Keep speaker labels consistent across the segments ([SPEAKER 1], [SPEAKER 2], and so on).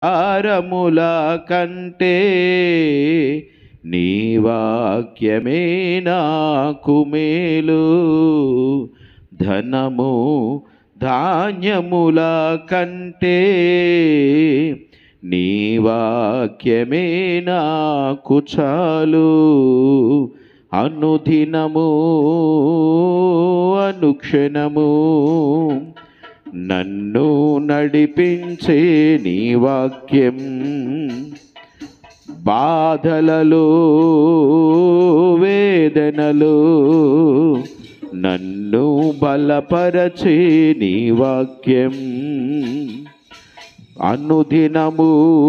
[SPEAKER 1] ఆరముల కంటే నీ వాక్యమే నాకు మేలు ధనము ధాన్యముల కంటే నీ వాక్యమే నాకు చాలు అనుదినము అనుక్షణము నన్ను నడిపించే నీ వాక్యం బాధలలో వేదనలు నన్ను బలపరచే నీ వాక్యం అనుదినము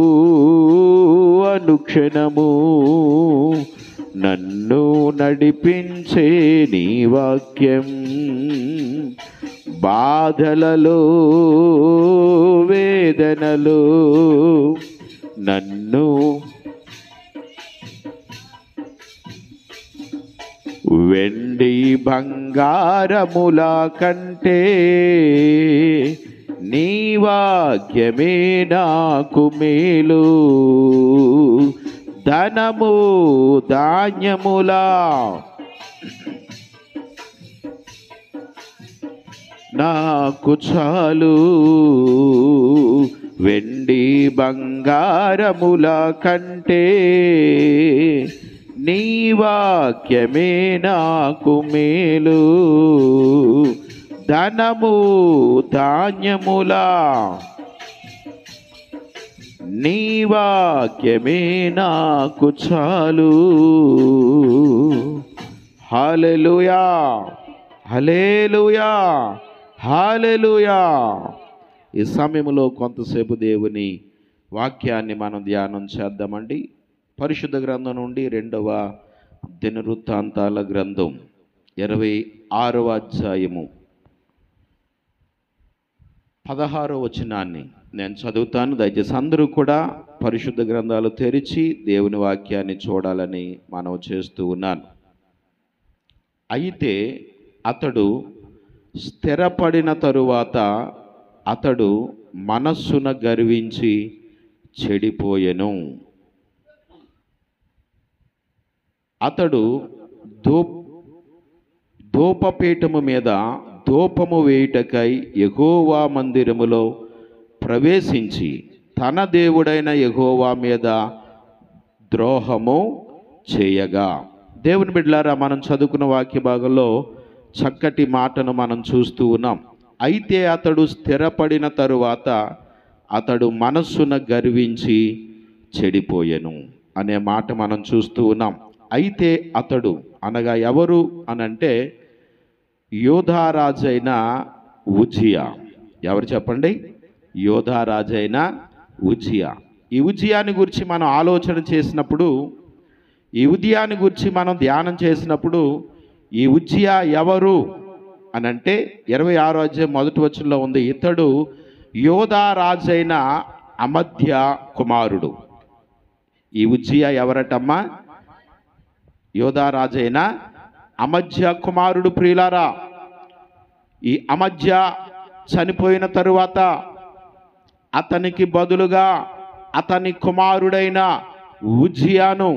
[SPEAKER 1] అనుక్షణము నన్ను నడిపించే నీ వాక్యం బాధలలో వేదనలు నన్ను వెండి బంగారముల కంటే నీ వాక్యమే నాకు మేలు ధనము ధాన్యములా నాకు చాలు వెండి బంగారముల కంటే నీ వాక్యమే నాకు మేలు ధనము ధాన్యములా నీ వాక్యమే నాకు చాలు హల్లెలూయా హలేలుయా హాలెలుయా ఈ సమయంలో కొంతసేపు దేవుని వాక్యాన్ని మనం ధ్యానం చేద్దామండి పరిశుద్ధ గ్రంథం నుండి రెండవ దినవృత్తాంతాల గ్రంథం ఇరవై ఆరవ అధ్యాయము పదహారో వచనాన్ని నేను చదువుతాను దయచేసి అందరూ కూడా పరిశుద్ధ గ్రంథాలు తెరిచి దేవుని వాక్యాన్ని చూడాలని మనం చేస్తూ ఉన్నాను అయితే అతడు స్థిరపడిన తరువాత అతడు మనస్సున గర్వించి చెడిపోయెను అతడు ధూ ధూపపీఠము మీద ధూపము వేయుటకై యెహోవా మందిరములో ప్రవేశించి తన దేవుడైన యెహోవా మీద ద్రోహము చేయగా దేవుని బిడ్డలారా మనం చదువుకున్న వాక్య భాగంలో చక్కటి మాటను మనం చూస్తూ ఉన్నాం అయితే అతడు స్థిరపడిన తరువాత అతడు మనస్సున గర్వించి చెడిపోయెను అనే మాట మనం చూస్తూ ఉన్నాం అయితే అతడు అనగా ఎవరు అనంటే యోధారాజైన ఉజియా ఎవరు చెప్పండి యోధారాజైన ఉజియా ఈ ఉజియాని గురించి మనం ఆలోచన చేసినప్పుడు ఈ ఉదయాన్ని గురించి మనం ధ్యానం చేసినప్పుడు ఈ ఉజ్జియా ఎవరు అని అంటే ఇరవై ఆరో అధ్యాయం మొదటి వచనంలో ఉంది ఇతడు యోధా రాజైన అమధ్య కుమారుడు ఈ ఉజ్జియా ఎవరటమ్మా యోధా రాజైన అమధ్య కుమారుడు ప్రియులారా ఈ అమధ్య చనిపోయిన తరువాత అతనికి బదులుగా అతని కుమారుడైన ఉజ్జియాను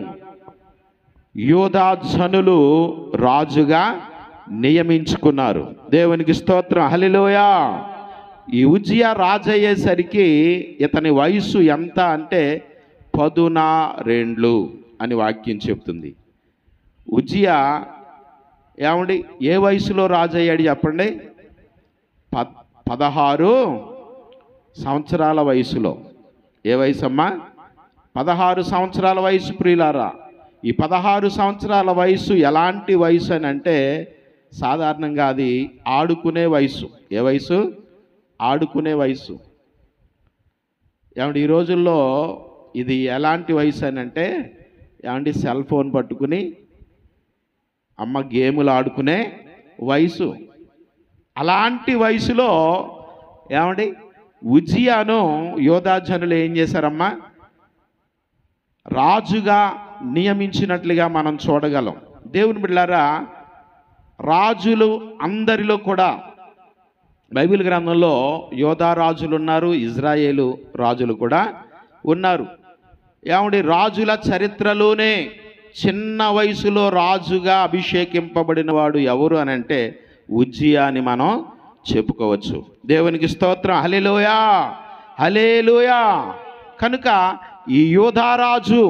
[SPEAKER 1] యోధాజనులు రాజుగా నియమించుకున్నారు దేవునికి స్తోత్రం హలిలోయ ఈ ఉజ్జియా రాజు అయ్యేసరికి ఇతని వయసు ఎంత అంటే పదునా రెండ్లు అని వాక్యం చెప్తుంది ఉజ్జియా ఏమండి ఏ వయసులో రాజు అయ్యాడు చెప్పండి ప పదహారు సంవత్సరాల వయసులో ఏ వయసు అమ్మా పదహారు సంవత్సరాల వయసు ప్రియులారా ఈ పదహారు సంవత్సరాల వయసు ఎలాంటి వయసు అని అంటే సాధారణంగా అది ఆడుకునే వయసు ఏ వయసు ఆడుకునే వయసు ఏమంటే ఈ రోజుల్లో ఇది ఎలాంటి వయసు అని అంటే ఏమంటే సెల్ ఫోన్ పట్టుకుని అమ్మ గేములు ఆడుకునే వయసు అలాంటి వయసులో ఏమండి ఉజియాను యోధాజనులు ఏం చేశారమ్మా రాజుగా నియమించినట్లుగా మనం చూడగలం దేవుని బిడ్డారా రాజులు అందరిలో కూడా బైబిల్ గ్రంథంలో యోధా రాజులు ఉన్నారు ఇజ్రాయేలు రాజులు కూడా ఉన్నారు ఏమండి రాజుల చరిత్రలోనే చిన్న వయసులో రాజుగా అభిషేకింపబడిన వాడు ఎవరు అని అంటే ఉజ్జియా అని మనం చెప్పుకోవచ్చు దేవునికి స్తోత్రం హలేలోయా హలేలోయా కనుక ఈ యోధారాజు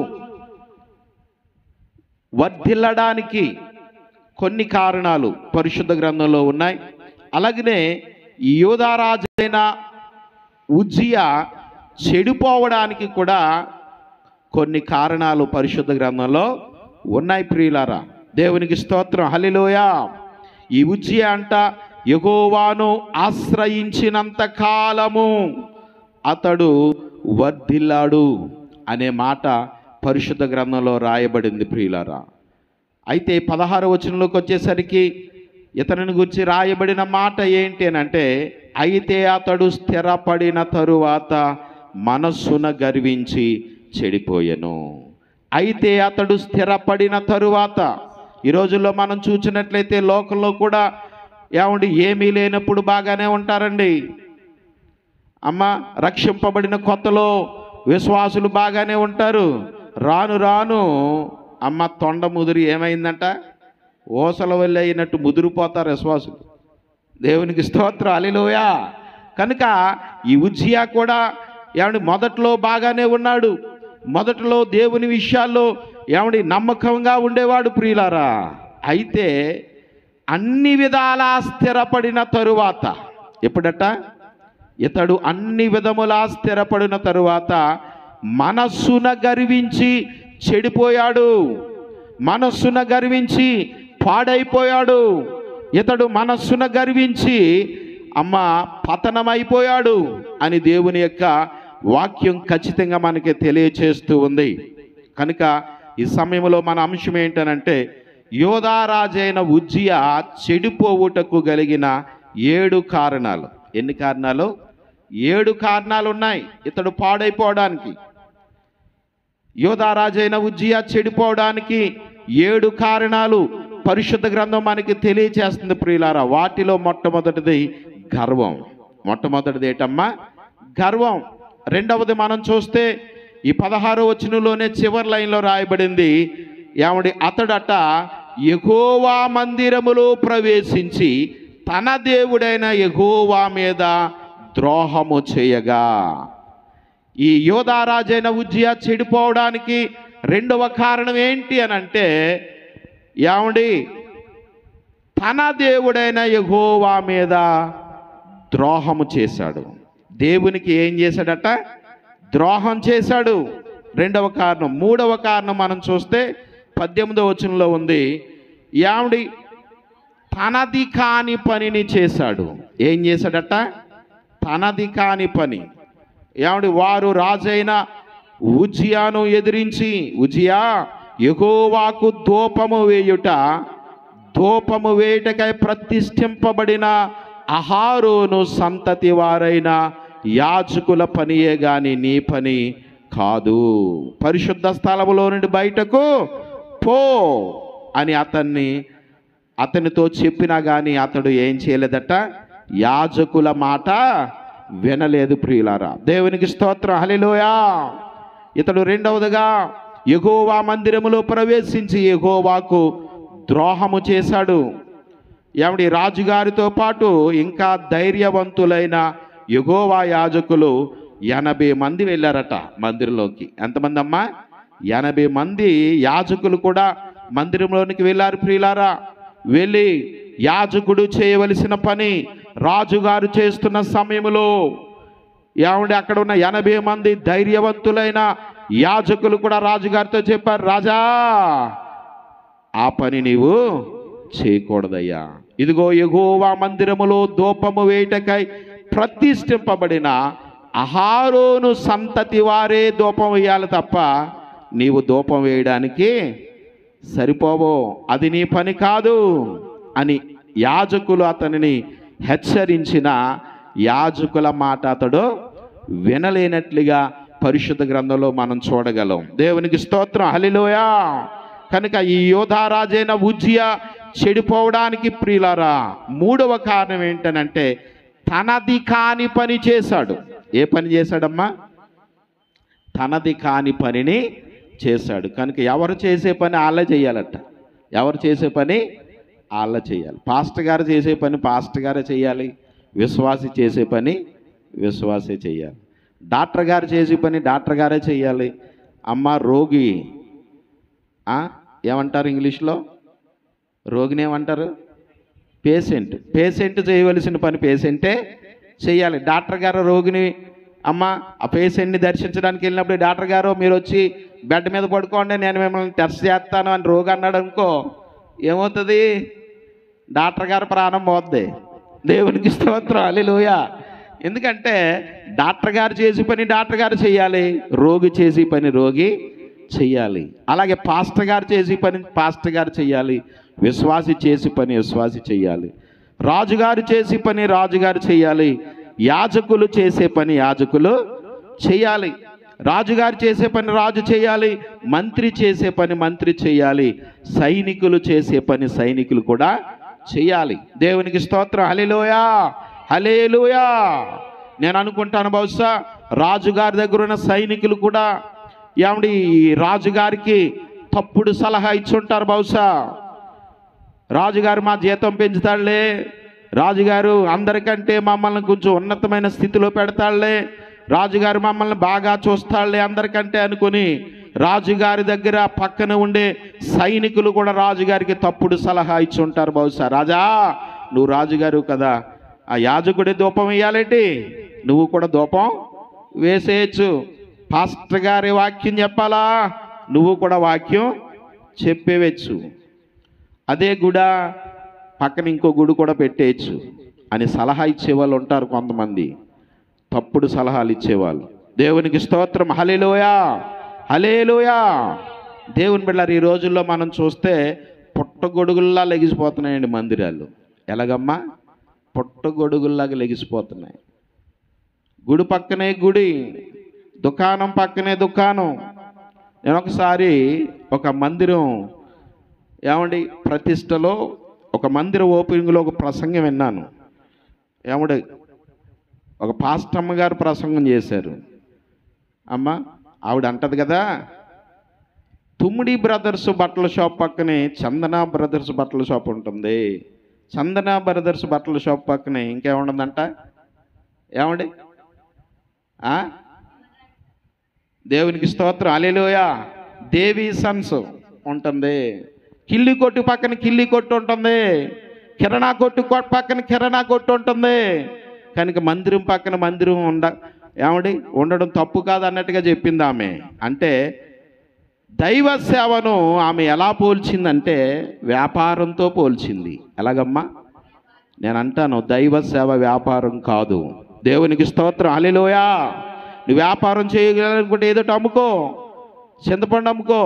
[SPEAKER 1] వర్ధిల్లడానికి కొన్ని కారణాలు పరిశుద్ధ గ్రంథంలో ఉన్నాయి అలాగనే ఈ యోధారాజైన ఉజ్జియా చెడిపోవడానికి కూడా కొన్ని కారణాలు పరిశుద్ధ గ్రంథంలో ఉన్నాయి ప్రియులారా దేవునికి స్తోత్రం హలిలోయ ఈ ఉజ్జియా అంట యెహోవాను ఆశ్రయించినంత కాలము అతడు వర్ధిల్లాడు అనే మాట పరిశుద్ధ గ్రంథంలో రాయబడింది ప్రియులారా అయితే పదహారు వచనంలోకి వచ్చేసరికి ఇతనిని గురించి రాయబడిన మాట ఏంటి అని అంటే అయితే అతడు స్థిరపడిన తరువాత మనస్సున గర్వించి చెడిపోయెను అయితే అతడు స్థిరపడిన తరువాత ఈ రోజుల్లో మనం చూసినట్లయితే లోకంలో కూడా ఏమండి ఏమీ లేనప్పుడు బాగానే ఉంటారండి అమ్మ రక్షింపబడిన కొత్తలో విశ్వాసులు బాగానే ఉంటారు రాను రాను అమ్మ తొండ ముదిరి ఏమైందంట ఓసల వల్ల అయినట్టు ముదిరిపోతారు విశ్వాసులు దేవునికి స్తోత్రం అలిలోయా కనుక ఈ ఉజ్జియా కూడా ఏమండి మొదట్లో బాగానే ఉన్నాడు మొదట్లో దేవుని విషయాల్లో ఏమండి నమ్మకంగా ఉండేవాడు ప్రియులారా అయితే అన్ని విధాలా స్థిరపడిన తరువాత ఎప్పుడట ఇతడు అన్ని విధములా స్థిరపడిన తరువాత మనస్సున గర్వించి చెడిపోయాడు మనస్సున గర్వించి పాడైపోయాడు ఇతడు మనస్సున గర్వించి అమ్మ పతనమైపోయాడు అని దేవుని యొక్క వాక్యం ఖచ్చితంగా మనకి తెలియచేస్తూ ఉంది కనుక ఈ సమయంలో మన అంశం ఏంటనంటే యోధారాజైన ఉజ్జియా చెడిపోవుటకు కలిగిన ఏడు కారణాలు ఎన్ని కారణాలు ఏడు కారణాలు ఉన్నాయి ఇతడు పాడైపోవడానికి యోధారాజైన ఉజ్జియా చెడిపోవడానికి ఏడు కారణాలు పరిశుద్ధ గ్రంథం మనకి తెలియచేస్తుంది ప్రియులారా వాటిలో మొట్టమొదటిది గర్వం మొట్టమొదటిది ఏంటమ్మా గర్వం రెండవది మనం చూస్తే ఈ పదహారో వచనంలోనే చివరి లైన్లో రాయబడింది ఏమండి అతడట ఎగోవా మందిరములో ప్రవేశించి తన దేవుడైన ఎగోవా మీద ద్రోహము చేయగా ఈ యోధారాజైన ఉజ్జియా చెడిపోవడానికి రెండవ కారణం ఏంటి అని అంటే ఏమండి తన దేవుడైన యెహోవా మీద ద్రోహము చేశాడు దేవునికి ఏం చేశాడట ద్రోహం చేశాడు రెండవ కారణం మూడవ కారణం మనం చూస్తే పద్దెనిమిదవ వచనంలో ఉంది ఏమండి తనది కాని పనిని చేశాడు ఏం చేశాడట తనది కాని పని ఏమండి వారు రాజైన ఉజియాను ఎదిరించి ఉజియా ఎగోవాకు దూపము వేయుట దూపము వేయుటకై ప్రతిష్ఠింపబడిన అహారోను సంతతి వారైన యాజకుల పనియే గాని నీ పని కాదు పరిశుద్ధ స్థలములో నుండి బయటకు పో అని అతన్ని అతనితో చెప్పినా కానీ అతడు ఏం చేయలేదట యాజకుల మాట వినలేదు ప్రియులారా దేవునికి స్తోత్రం హలిలోయా ఇతడు రెండవదిగా ఎగోవా మందిరములో ప్రవేశించి ఎగోవాకు ద్రోహము చేశాడు ఏమిడి రాజుగారితో పాటు ఇంకా ధైర్యవంతులైన యగోవా యాజకులు ఎనభై మంది వెళ్ళారట మందిరంలోకి ఎంతమంది అమ్మా ఎనభై మంది యాజకులు కూడా మందిరంలోనికి వెళ్ళారు ప్రియులారా వెళ్ళి యాజకుడు చేయవలసిన పని రాజుగారు చేస్తున్న సమయంలో ఏమండి అక్కడ ఉన్న ఎనభై మంది ధైర్యవంతులైన యాజకులు కూడా రాజుగారితో చెప్పారు రాజా ఆ పని నీవు చేయకూడదయ్యా ఇదిగో ఎగోవా మందిరములో దూపము వేయటకై ప్రతిష్ఠింపబడిన అహారోను సంతతి వారే దూపం వేయాలి తప్ప నీవు దూపం వేయడానికి సరిపోవో అది నీ పని కాదు అని యాజకులు అతనిని హెచ్చరించిన యాజకుల మాట అతడు వినలేనట్లుగా పరిశుద్ధ గ్రంథంలో మనం చూడగలం దేవునికి స్తోత్రం హలిలోయా కనుక ఈ యోధారాజైన ఉజ్జియా చెడిపోవడానికి ప్రియులారా మూడవ కారణం ఏంటనంటే తనది కాని పని చేశాడు ఏ పని చేశాడమ్మా తనది కాని పనిని చేశాడు కనుక ఎవరు చేసే పని వాళ్ళే చేయాలట ఎవరు చేసే పని వాళ్ళే చేయాలి పాస్టర్ గారు చేసే పని పాస్టర్ గారే చేయాలి విశ్వాసి చేసే పని విశ్వాసే చేయాలి డాక్టర్ గారు చేసే పని డాక్టర్ గారే చేయాలి అమ్మ రోగి ఆ? ఏమంటారు ఇంగ్లీష్లో రోగిని ఏమంటారు పేషెంట్ పేషెంట్ చేయవలసిన పని పేషెంటే చేయాలి డాక్టర్ గారు రోగిని అమ్మ ఆ పేషెంట్ని దర్శించడానికి వెళ్ళినప్పుడు డాక్టర్ గారు మీరు వచ్చి బెడ్ మీద పడుకోండి నేను మిమ్మల్ని టెస్ట్ చేస్తాను అని రోగి అన్నాడు అనుకో ఏమవుతుంది డాక్టర్ గారు ప్రాణం పోద్ది దేవునికి స్తోత్రం అలిలోయ ఎందుకంటే డాక్టర్ గారు చేసే పని డాక్టర్ గారు చేయాలి రోగి చేసే పని రోగి చెయ్యాలి అలాగే పాస్టర్ గారు చేసే పని పాస్టర్ గారు చేయాలి విశ్వాసి చేసే పని విశ్వాసి చేయాలి రాజుగారు చేసే పని రాజుగారు చేయాలి యాజకులు చేసే పని యాజకులు చేయాలి రాజుగారు చేసే పని రాజు చేయాలి మంత్రి చేసే పని మంత్రి చేయాలి సైనికులు చేసే పని సైనికులు కూడా చేయాలి దేవునికి స్తోత్రం హలేలోయా హలేలుయా నేను అనుకుంటాను బహుశా రాజుగారి దగ్గర ఉన్న సైనికులు కూడా ఏమండి ఈ రాజుగారికి తప్పుడు సలహా ఇచ్చుంటారు బహుశా రాజుగారు మా జీతం పెంచుతాడులే రాజుగారు అందరికంటే మమ్మల్ని కొంచెం ఉన్నతమైన స్థితిలో పెడతాడులే రాజుగారు మమ్మల్ని బాగా చూస్తాడులే అందరికంటే అనుకుని రాజుగారి దగ్గర పక్కన ఉండే సైనికులు కూడా రాజుగారికి తప్పుడు సలహా ఇచ్చి ఉంటారు బహుశా రాజా నువ్వు రాజుగారు కదా ఆ యాజకుడి ధూపం వేయాలేంటి నువ్వు కూడా ధూపం వేసేయచ్చు పాస్టర్ గారి వాక్యం చెప్పాలా నువ్వు కూడా వాక్యం చెప్పేవచ్చు అదే గుడ పక్కన ఇంకో గుడి కూడా పెట్టేయచ్చు అని సలహా ఇచ్చేవాళ్ళు ఉంటారు కొంతమంది తప్పుడు సలహాలు ఇచ్చేవాళ్ళు దేవునికి స్తోత్రం హలేలోయా హలేలోయా దేవుని బిడ్డారు ఈ రోజుల్లో మనం చూస్తే పుట్టగొడుగుల్లా లెగిసిపోతున్నాయండి మందిరాలు ఎలాగమ్మా పుట్టగొడుగుల్లాగా లెగిసిపోతున్నాయి గుడి పక్కనే గుడి దుకాణం పక్కనే దుకాణం నేను ఒకసారి ఒక మందిరం ఏమండి ప్రతిష్టలో ఒక మందిర ఓపెనింగ్లో ఒక ప్రసంగం విన్నాను ఏమండి ఒక పాస్టమ్మ గారు ప్రసంగం చేశారు అమ్మ ఆవిడ అంటది కదా తుమ్మిడి బ్రదర్స్ బట్టల షాప్ పక్కనే చందన బ్రదర్స్ బట్టల షాప్ ఉంటుంది చందన బ్రదర్స్ బట్టల షాప్ పక్కనే ఇంకేముంటుందంట ఏమండి ఆ? దేవునికి స్తోత్రం అలెలోయ దేవి సన్స్ ఉంటుంది కిల్లి కొట్టు పక్కన కిల్లి కొట్టు ఉంటుంది కిరణా కొట్టు కొ- పక్కన కిరణా కొట్టు ఉంటుంది కనుక మందిరం పక్కన మందిరం ఉండ ఏమండి ఉండడం తప్పు కాదు అన్నట్టుగా చెప్పింది ఆమె అంటే దైవ సేవను ఆమె ఎలా పోల్చిందంటే వ్యాపారంతో పోల్చింది ఎలాగమ్మా నేను అంటాను దైవ సేవ వ్యాపారం కాదు దేవునికి స్తోత్రం అలిలోయా నువ్వు వ్యాపారం చేయగలనుకుంటే ఏదో ఒకటి అమ్ముకో చింతపండు అమ్ముకో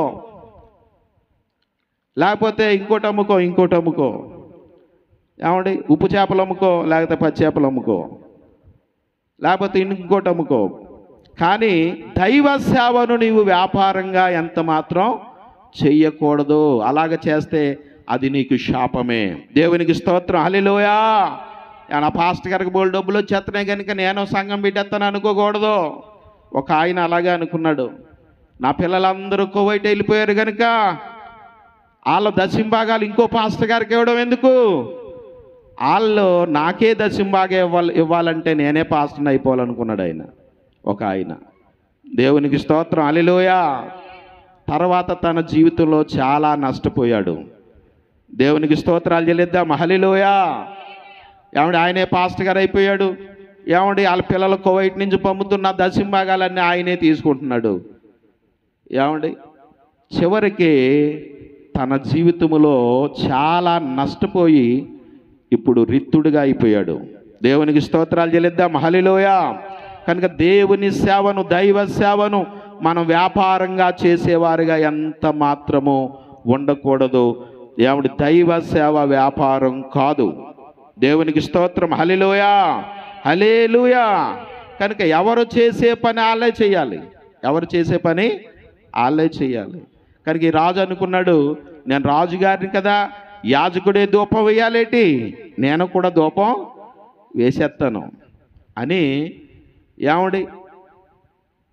[SPEAKER 1] లేకపోతే ఇంకోటి అమ్ముకో ఇంకోటి అమ్ముకో ఏమండి ఉప్పు చేపలు అమ్ముకో లేకపోతే పచ్చి చేపలు అమ్ముకో లేకపోతే ఇంకోటి అమ్ముకో కానీ దైవ సేవను నీవు వ్యాపారంగా ఎంత మాత్రం చెయ్యకూడదు అలాగ చేస్తే అది నీకు శాపమే దేవునికి స్తోత్రం హలిలోయా నా పాస్ట్ గారికి బోల్ డబ్బులు వచ్చేస్తున్నాయి కనుక నేను సంఘం పెట్టేస్తాను అనుకోకూడదు ఒక ఆయన అలాగే అనుకున్నాడు నా పిల్లలందరూ కువైట్ వెళ్ళిపోయారు కనుక వాళ్ళ దశంభాగాలు ఇంకో పాస్టర్ గారికి ఇవ్వడం ఎందుకు వాళ్ళు నాకే దశంభాగా ఇవ్వాలి ఇవ్వాలంటే నేనే పాస్టర్ని అయిపోవాలనుకున్నాడు ఆయన ఒక ఆయన దేవునికి స్తోత్రం అలిలోయ తర్వాత తన జీవితంలో చాలా నష్టపోయాడు దేవునికి స్తోత్రాలు చెల్లిద్దాం హలిలోయ ఏమండి ఆయనే పాస్టర్ గారు అయిపోయాడు ఏమండి వాళ్ళ పిల్లలు కోవైట్ నుంచి పంపుతున్న దశంభాగాలన్నీ ఆయనే తీసుకుంటున్నాడు ఏమండి చివరికి తన జీవితంలో చాలా నష్టపోయి ఇప్పుడు రిత్తుడిగా అయిపోయాడు దేవునికి స్తోత్రాలు చెల్లిద్దాం హలిలోయ కనుక దేవుని సేవను దైవ సేవను మనం వ్యాపారంగా చేసేవారుగా ఎంత మాత్రము ఉండకూడదు ఏమిటి దైవ సేవ వ్యాపారం కాదు దేవునికి స్తోత్రం హలిలోయ హలేలుయా కనుక ఎవరు చేసే పని వాళ్ళే చేయాలి ఎవరు చేసే పని వాళ్ళే చేయాలి కనుక ఈ రాజు అనుకున్నాడు నేను రాజుగారిని కదా యాజకుడే ధూపం వేయాలేటి నేను కూడా ధూపం వేసేస్తాను అని ఏమండి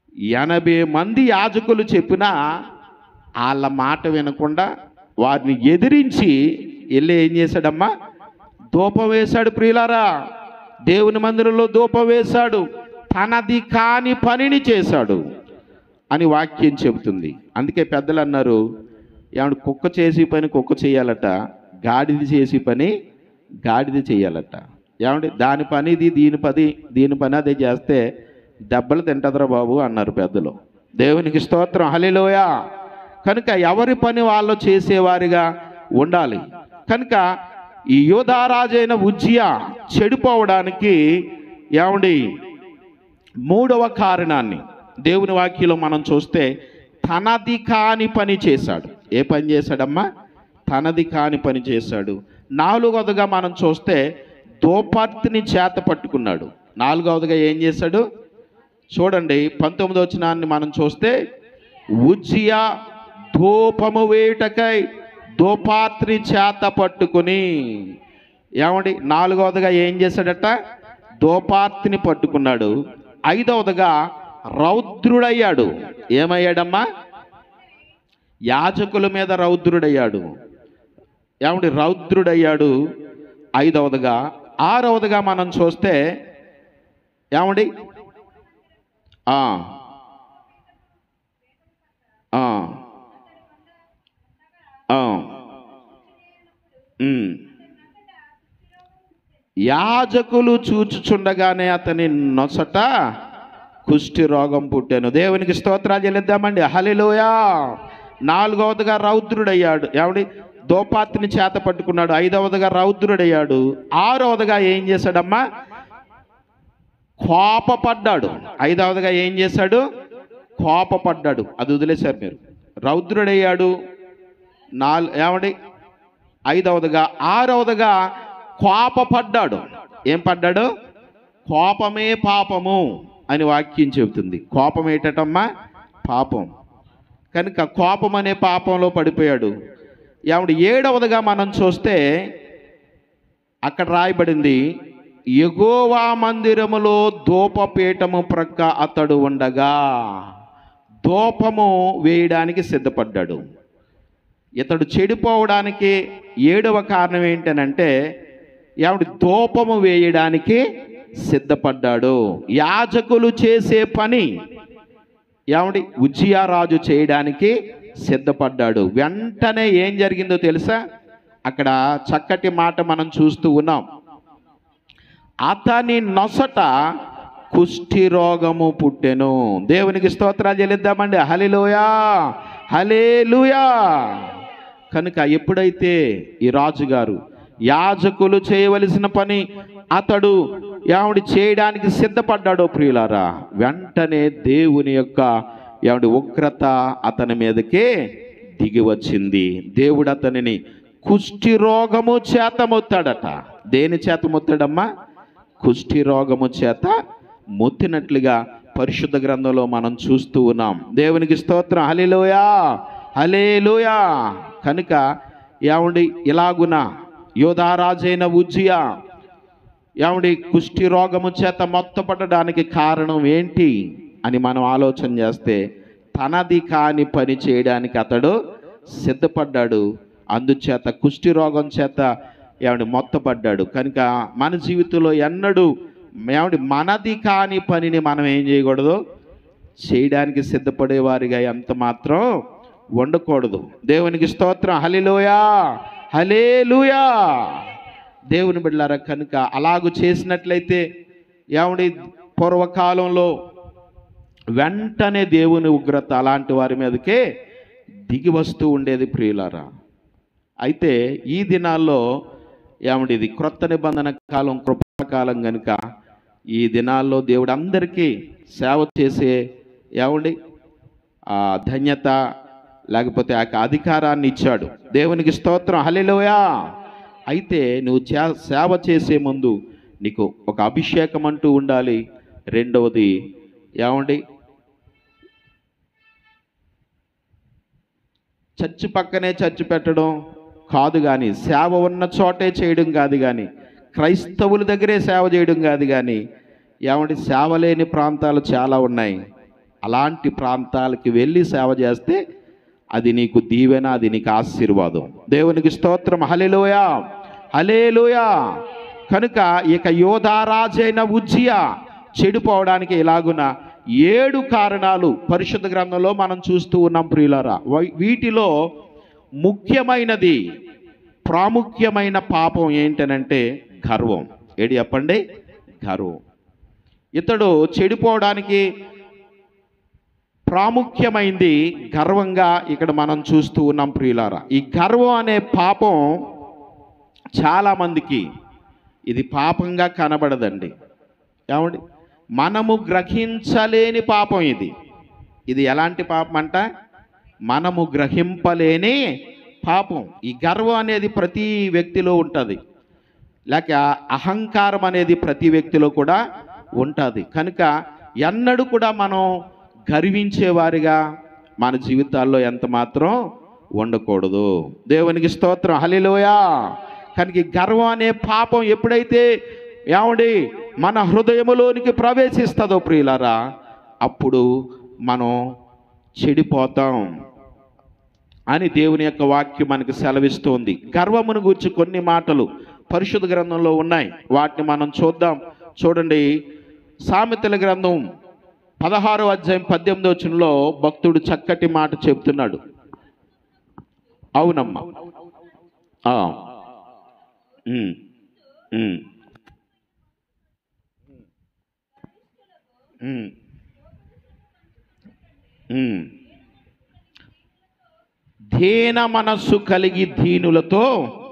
[SPEAKER 1] ఎనభై మంది యాజకులు చెప్పినా వాళ్ళ మాట వినకుండా వారిని ఎదిరించి వెళ్ళి ఏం చేశాడమ్మా ధూపం వేశాడు ప్రియులారా దేవుని మందిరంలో ధూపం వేశాడు తనది కాని పనిని చేశాడు అని వాక్యం చెబుతుంది అందుకే పెద్దలు అన్నారు ఏమంటే కుక్క చేసి పని కుక్క చేయాలట గాడిది చేసి పని గాడిద చేయాలట ఏమంటే దాని పని ఇది దీని పని దీని పని అదే చేస్తే దెబ్బలు తింటదరా బాబు అన్నారు పెద్దలు దేవునికి స్తోత్రం హలిలోయ కనుక ఎవరి పని వాళ్ళు చేసేవారిగా ఉండాలి కనుక ఈ యోధారాజైన ఉజ్జియా చెడిపోవడానికి ఏమండి మూడవ కారణాన్ని దేవుని వాక్యంలో మనం చూస్తే తనది కాని పని చేశాడు ఏ పని చేశాడమ్మా తనది కాని పని చేశాడు నాలుగవదిగా మనం చూస్తే దోపర్తిని చేత పట్టుకున్నాడు నాలుగవదిగా ఏం చేశాడు చూడండి పంతొమ్మిది వచనాన్ని మనం చూస్తే ఉజ్జియా ధూపము వేయుటకై ధూపాత్రి చేత పట్టుకుని ఏమండి నాలుగవదిగా ఏం చేశాడట ధూపార్తిని పట్టుకున్నాడు ఐదవదిగా రౌద్రుడయ్యాడు ఏమయ్యాడమ్మా యాజకుల మీద రౌద్రుడయ్యాడు ఏమండి రౌద్రుడయ్యాడు ఐదవదిగా ఆరవదిగా మనం చూస్తే ఏమండి ఆ, ఆ, ఆ, ఉమ్. యాజకులు చూచుచుండగానే అతని నొసట కుష్టి రోగం పుట్టాను దేవునికి స్తోత్రాలు చెల్లిద్దామండి హలిలోయా నాలుగవదిగా రౌద్రుడయ్యాడు ఏమండి దోపాత్ని చేత పట్టుకున్నాడు ఐదవదిగా రౌద్రుడయ్యాడు ఆరవదిగా ఏం చేశాడమ్మా కోపపడ్డాడు ఐదవదిగా ఏం చేశాడు కోపపడ్డాడు అది వదిలేశారు మీరు రౌద్రుడయ్యాడు నాలు ఏమండి ఐదవదిగా ఆరవదిగా కోపపడ్డాడు ఏం పడ్డాడు కోపమే పాపము అని వాక్యం చెబుతుంది కోపం ఏంటమ్మా పాపం కనుక కోపం అనే పాపంలో పడిపోయాడు ఏమండి ఏడవదిగా మనం చూస్తే అక్కడ రాయబడింది ఎగోవా మందిరములో ధూపపీఠము ప్రక్క అతడు ఉండగా ధూపము వేయడానికి సిద్ధపడ్డాడు ఇతడు చెడిపోవడానికి ఏడవ కారణం ఏంటనంటే ఏమిటి ధూపము వేయడానికి సిద్ధపడ్డాడు యాజకులు చేసే పని ఏమిటి ఉజ్జియారాజు చేయడానికి సిద్ధపడ్డాడు వెంటనే ఏం జరిగిందో తెలుసా అక్కడ చక్కటి మాట మనం చూస్తూ ఉన్నాం అతని నొసట కుష్ఠి రోగము పుట్టెను దేవునికి స్తోత్రాలు చెల్లిద్దామండి హలిలోయా హలేలుయా కనుక ఎప్పుడైతే ఈ రాజుగారు యాజకులు చేయవలసిన పని అతడు ఏమిడి చేయడానికి సిద్ధపడ్డాడో ప్రియులారా వెంటనే దేవుని యొక్క ఏమిడి ఉగ్రత అతని మీదకే దిగి వచ్చింది దేవుడు అతనిని కుష్ఠి రోగము చేత మొత్తాడట దేని చేత మొత్తాడమ్మా కుష్ఠి రోగము చేత మొత్తినట్లుగా పరిశుద్ధ గ్రంథంలో మనం చూస్తూ ఉన్నాం దేవునికి స్తోత్రం హలేలోయా హలేలోయా కనుక ఏమండి ఇలాగున యోధారాజైన ఉజ్జియా ఏమండి కుష్ఠి రోగము చేత మొత్తపడడానికి కారణం ఏంటి అని మనం ఆలోచన చేస్తే తనది కాని పని చేయడానికి అతడు సిద్ధపడ్డాడు అందుచేత కుష్ఠి రోగం చేత ఏమండి మొత్తపడ్డాడు కనుక మన జీవితంలో ఎన్నడూ ఏమండి మనది కాని పనిని మనం ఏం చేయకూడదు చేయడానికి సిద్ధపడే వారిగా ఎంత మాత్రం ఉండకూడదు దేవునికి స్తోత్రం హలిలోయా హలేలుయా దేవుని బిడ్డారా కనుక అలాగు చేసినట్లయితే ఏమండి పూర్వకాలంలో వెంటనే దేవుని ఉగ్రత అలాంటి వారి మీదకే దిగి వస్తూ ఉండేది ప్రియులారా అయితే ఈ దినాల్లో ఏమండి ఇది క్రొత్త నిబంధన కాలం కృపాకాలం కనుక ఈ దినాల్లో దేవుడు అందరికీ సేవ చేసే ఏమండి ఆ ధన్యత లేకపోతే ఆ యొక్క అధికారాన్ని ఇచ్చాడు దేవునికి స్తోత్రం హలిలోయా అయితే నువ్వు చే- సేవ చేసే ముందు నీకు ఒక అభిషేకం అంటూ ఉండాలి రెండవది ఏమండి చర్చి పక్కనే చర్చి పెట్టడం కాదు కానీ సేవ ఉన్న చోటే చేయడం కాదు కానీ క్రైస్తవుల దగ్గరే సేవ చేయడం కాదు కానీ ఏమంటే సేవ లేని ప్రాంతాలు చాలా ఉన్నాయి అలాంటి ప్రాంతాలకి వెళ్ళి సేవ చేస్తే అది నీకు దీవెన అది నీకు ఆశీర్వాదం దేవునికి స్తోత్రం హలేలోయా హలేలోయా కనుక ఇక యోధారాజైన ఉజ్జియా చెడిపోవడానికి ఇలాగున ఏడు కారణాలు పరిశుద్ధ గ్రంథంలో మనం చూస్తూ ఉన్నాం ప్రియులారా వై- వీటిలో ముఖ్యమైనది ప్రాముఖ్యమైన పాపం ఏంటనంటే గర్వం ఏడి చెప్పండి గర్వం ఇతడు చెడిపోవడానికి ప్రాముఖ్యమైంది గర్వంగా ఇక్కడ మనం చూస్తూ ఉన్నాం ప్రియులారా ఈ గర్వం అనే పాపం చాలామందికి ఇది పాపంగా కనబడదండి ఏమండి మనము గ్రహించలేని పాపం ఇది ఇది ఎలాంటి పాపం అంట మనము గ్రహింపలేని పాపం ఈ గర్వం అనేది ప్రతి వ్యక్తిలో ఉంటుంది లేక అహంకారం అనేది ప్రతి వ్యక్తిలో కూడా ఉంటుంది కనుక ఎన్నడూ కూడా మనం గర్వించేవారిగా మన జీవితాల్లో ఎంత మాత్రం ఉండకూడదు దేవునికి స్తోత్రం హలిలోయా కనుక ఈ గర్వం అనే పాపం ఎప్పుడైతే ఏమండి మన హృదయములోనికి ప్రవేశిస్తుందో ప్రియులారా అప్పుడు మనం చెడిపోతాం అని దేవుని యొక్క వాక్యం మనకు సెలవిస్తోంది గర్వమును గురించి కొన్ని మాటలు పరిశుద్ధ గ్రంథంలో ఉన్నాయి వాటిని మనం చూద్దాం చూడండి సామెతల గ్రంథం పదహారో అధ్యాయం పద్దెనిమిదో వచనంలో భక్తుడు చక్కటి మాట చెప్తున్నాడు అవునమ్మా ఆ. ఉమ్. ఉమ్. ఉమ్. ఉమ్. దీన మనస్సు కలిగి దీనులతో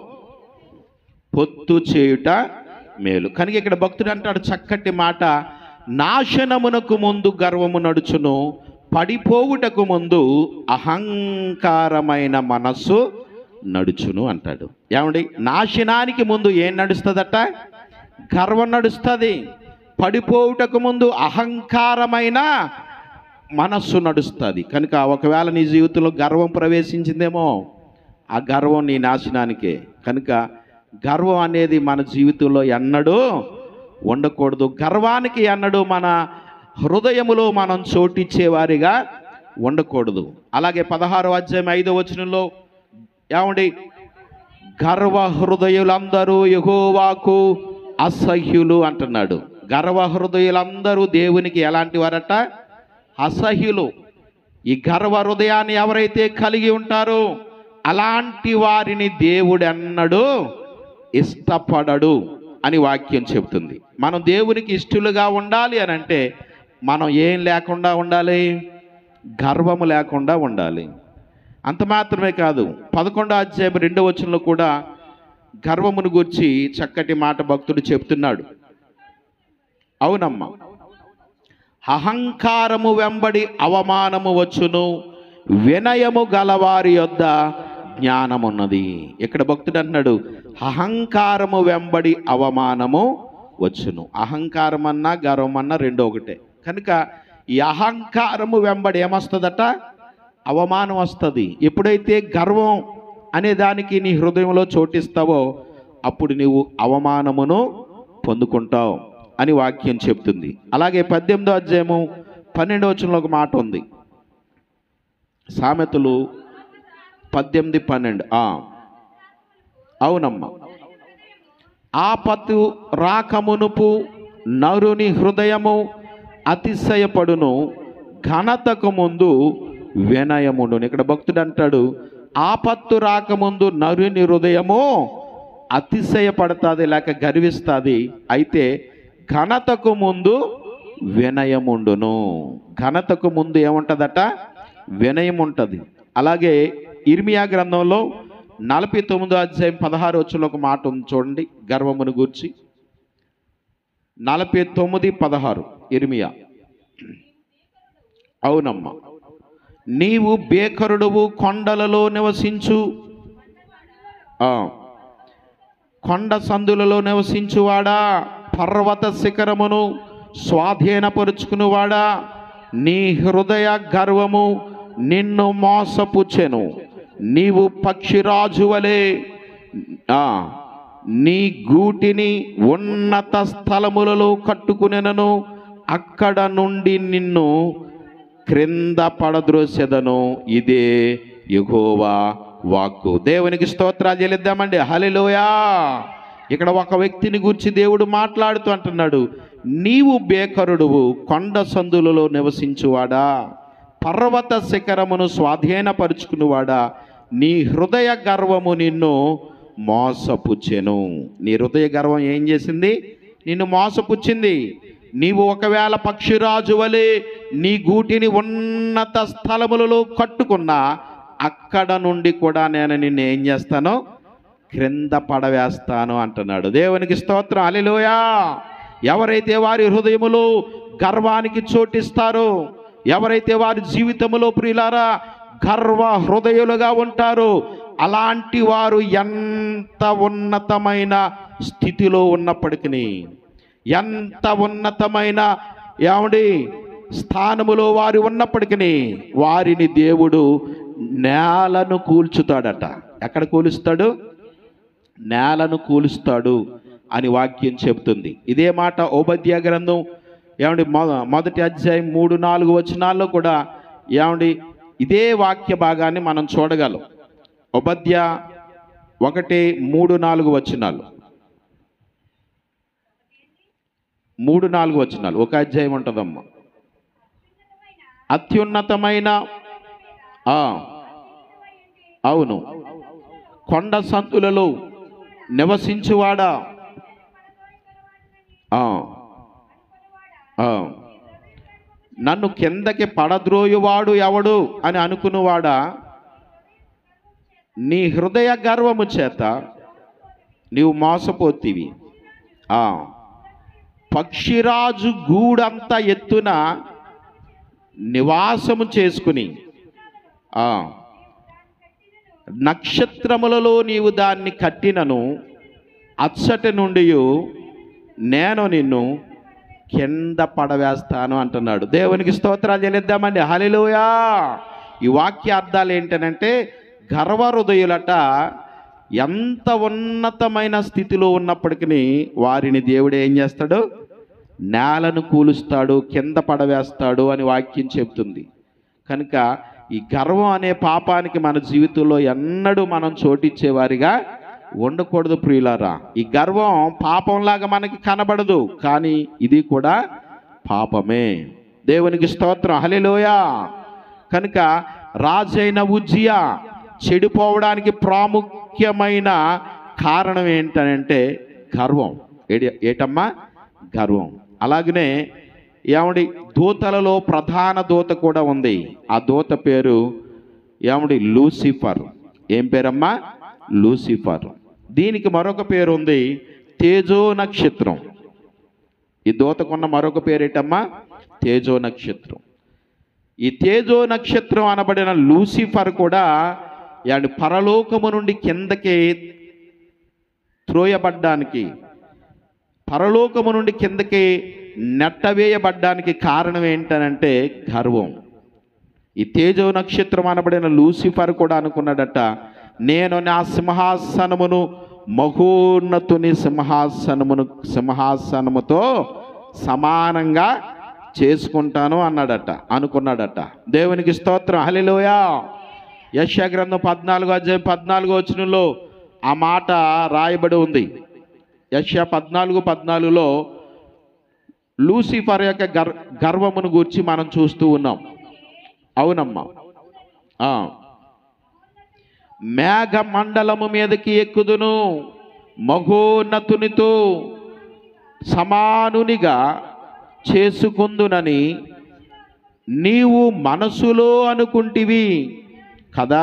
[SPEAKER 1] పొత్తు చేయుట మేలు కనుక ఇక్కడ భక్తుడు అంటాడు చక్కటి మాట నాశనమునకు ముందు గర్వము నడుచును పడిపోవుటకు ముందు అహంకారమైన మనస్సు నడుచును అంటాడు ఏమండి నాశనానికి ముందు ఏం నడుస్తుందట గర్వం నడుస్తుంది పడిపోవుటకు ముందు అహంకారమైన మనస్సు నడుస్తుంది కనుక ఒకవేళ నీ జీవితంలో గర్వం ప్రవేశించిందేమో ఆ గర్వం నీ నాశనానికే కనుక గర్వం అనేది మన జీవితంలో ఎన్నడూ ఉండకూడదు గర్వానికి ఎన్నడూ మన హృదయములో మనం చోటిచ్చేవారిగా ఉండకూడదు అలాగే పదహారో అధ్యాయం ఐదో వచనంలో ఏమండి గర్వ హృదయులందరూ యహోవాకు అసహ్యులు అంటున్నాడు గర్వ హృదయులందరూ దేవునికి ఎలాంటి వారట అసహ్యులు ఈ గర్వ హృదయాన్ని ఎవరైతే కలిగి ఉంటారో అలాంటి వారిని దేవుడు అన్నడు ఇష్టపడడు అని వాక్యం చెబుతుంది మనం దేవునికి ఇష్టలుగా ఉండాలి అని అంటే మనం ఏం లేకుండా ఉండాలి గర్వము లేకుండా ఉండాలి అంత మాత్రమే కాదు పదకొండో అధ్యాయం రెండో వచనంలో కూడా గర్వమును గురించి చక్కటి మాట భక్తుడు చెప్తున్నాడు అవునమ్మా అహంకారము వెంబడి అవమానము వచ్చును వినయము గలవారి యొద్ద జ్ఞానమున్నది ఇక్కడ భక్తుడు అంటున్నాడు అహంకారము వెంబడి అవమానము వచ్చును అహంకారం అన్నా గర్వం అన్నా రెండు ఒకటే కనుక ఈ అహంకారము వెంబడి ఏమొస్తుందట అవమానం వస్తుంది ఎప్పుడైతే గర్వం అనే దానికి నీ హృదయంలో చోటిస్తావో అప్పుడు నీవు అవమానమును పొందుకుంటావు అని వాక్యం చెప్తుంది అలాగే పద్దెనిమిదో అధ్యాయము పన్నెండో వచనంలో ఒక మాట ఉంది సామెతలు పద్దెనిమిది పన్నెండు ఆ. అవునమ్మా ఆపత్తు రాకమునుపు నరుని హృదయము అతిశయపడును ఘనతకు ముందు వినయముండును ఇక్కడ భక్తుడు అంటాడు ఆపత్తు రాకముందు నరుని హృదయము అతిశయపడుతుంది లేక గర్విస్తుంది అయితే ఘనతకు ముందు వినయముండును ఘనతకు ముందు ఏముంటుందట వినయం ఉంటుంది అలాగే ఇర్మియా గ్రంథంలో నలభై తొమ్మిదో అధ్యాయం పదహారు వచ్చిన ఒక మాట ఉంది చూడండి గర్వమును గూర్చి నలభై తొమ్మిది పదహారు ఇర్మియా అవునమ్మా నీవు బేకరుడువు కొండలలో నివసించు ఆ. కొండ సందులలో నివసించువాడా పర్వత శిఖరమును స్వాధీనపరుచుకునివాడా నీ హృదయ గర్వము నిన్ను మోసపుచ్చెను నీవు పక్షిరాజు వలె ఆ, నీ గూటిని ఉన్నత స్థలములలో కట్టుకునెనను అక్కడ నుండి నిన్ను క్రింద పడద్రోసెదను ఇదే యెహోవా వాక్కు దేవునికి స్తోత్రాలు చెల్లిద్దామండి హలిలోయా ఇక్కడ ఒక వ్యక్తిని గురించి దేవుడు మాట్లాడుతూ అంటున్నాడు నీవు బేకరుడువు కొండ సందులలో నివసించువాడా పర్వత శిఖరమును స్వాధీనపరుచుకునివాడా నీ హృదయ గర్వము నిన్ను మోసపుచ్చెను నీ హృదయ గర్వం ఏం చేసింది నిన్ను మోసపుచ్చింది నీవు ఒకవేళ పక్షిరాజు వలె నీ గూటిని ఉన్నత స్థలములలో కట్టుకున్నా అక్కడ నుండి కూడా నేను నిన్ను ఏం చేస్తాను క్రింద పడవేస్తాను అంటున్నాడు దేవునికి స్తోత్రం అలిలోయా ఎవరైతే వారి హృదయములో గర్వానికి చోటిస్తారో ఎవరైతే వారి జీవితములో ప్రియులారా గర్వ హృదయులుగా ఉంటారో అలాంటి వారు ఎంత ఉన్నతమైన స్థితిలో ఉన్నప్పటికీ ఎంత ఉన్నతమైన ఏమండి స్థానములో వారు ఉన్నప్పటికీ వారిని దేవుడు నేలను కూల్చుతాడట ఎక్కడ కూలుస్తాడు నేలను కూలుస్తాడు అని వాక్యం చెబుతుంది ఇదే మాట ఓబద్య గ్రంథం ఏమండి మొ- మొదటి అధ్యాయం మూడు నాలుగు వచనాల్లో కూడా ఏమండి ఇదే వాక్య భాగాన్ని మనం చూడగలం ఉపద్య ఒకటి మూడు నాలుగు వచనాలు మూడు నాలుగు వచనాలు ఒక అధ్యాయం ఉంటుందమ్మా అత్యున్నతమైన ఆ, అవును కొండ సంతులలో నివసించువాడా ఆ, ఆ. నన్ను కిందకి పడద్రోయువాడు ఎవడు అని అనుకున్నవాడా నీ హృదయ గర్వము చేత నీవు మోసపోతివి ఆ పక్షిరాజు గూడంత ఎత్తున నివాసము చేసుకుని ఆ నక్షత్రములలో నీవు దాన్ని కట్టినను అచ్చటి నుండి నేను నిన్ను కింద పడవేస్తాను అంటున్నాడు దేవునికి స్తోత్రాలు చెల్లిద్దామండి హలిలోయా ఈ వాక్య అర్థాలు ఏంటనంటే గర్వ హృదయులట ఎంత ఉన్నతమైన స్థితిలో ఉన్నప్పటికీ వారిని దేవుడు ఏం చేస్తాడు నేలను కూలుస్తాడు కింద పడవేస్తాడు అని వాక్యం చెబుతుంది కనుక ఈ గర్వం అనే పాపానికి మన జీవితంలో ఎన్నడూ మనం చోటిచ్చేవారిగా ఉండకూడదు ప్రియులారా ఈ గర్వం పాపంలాగా మనకి కనబడదు కానీ ఇది కూడా పాపమే దేవునికి స్తోత్రం హలిలోయ కనుక రాజైన ఉజ్జియా చెడిపోవడానికి ప్రాముఖ్యమైన కారణం ఏంటనంటే గర్వం ఏడి ఏటమ్మా గర్వం అలాగనే ఏమండి దూతలలో ప్రధాన దూత కూడా ఉంది ఆ దూత పేరు ఏమండి లూసిఫర్ ఏం పేరమ్మా లూసిఫర్ దీనికి మరొక పేరు ఉంది తేజో నక్షత్రం ఈ దూతకున్న మరొక పేరు ఏంటమ్మా తేజో నక్షత్రం ఈ తేజో నక్షత్రం అనబడిన లూసిఫర్ కూడా ఏమండి పరలోకము నుండి కిందకి త్రోయబడ్డానికి పరలోకము నుండి కిందకి నెట్టవేయబడ్డానికి కారణం ఏంటనంటే గర్వం ఈ తేజో నక్షత్రం అనబడిన లూసిఫర్ కూడా అనుకున్నాడట నేను నా సింహాసనమును మహోన్నతుని సింహాసనమును సింహాసనముతో సమానంగా చేసుకుంటాను అన్నాడట అనుకున్నాడట దేవునికి స్తోత్రం హలిలోయా యశ గ్రంథం పద్నాలుగో అధ్యాయం పద్నాలుగో వచనంలో ఆ మాట రాయబడి ఉంది యశ పద్నాలుగు పద్నాలుగులో లూసిఫర్ యొక్క గర్ గర్వమును గూర్చి మనం చూస్తూ ఉన్నాం అవునమ్మా ఆ. మేఘ మండలము మీదకి ఎక్కుదును మహోన్నతునితో సమానునిగా చేసుకుందునని నీవు మనసులో అనుకుంటివి కదా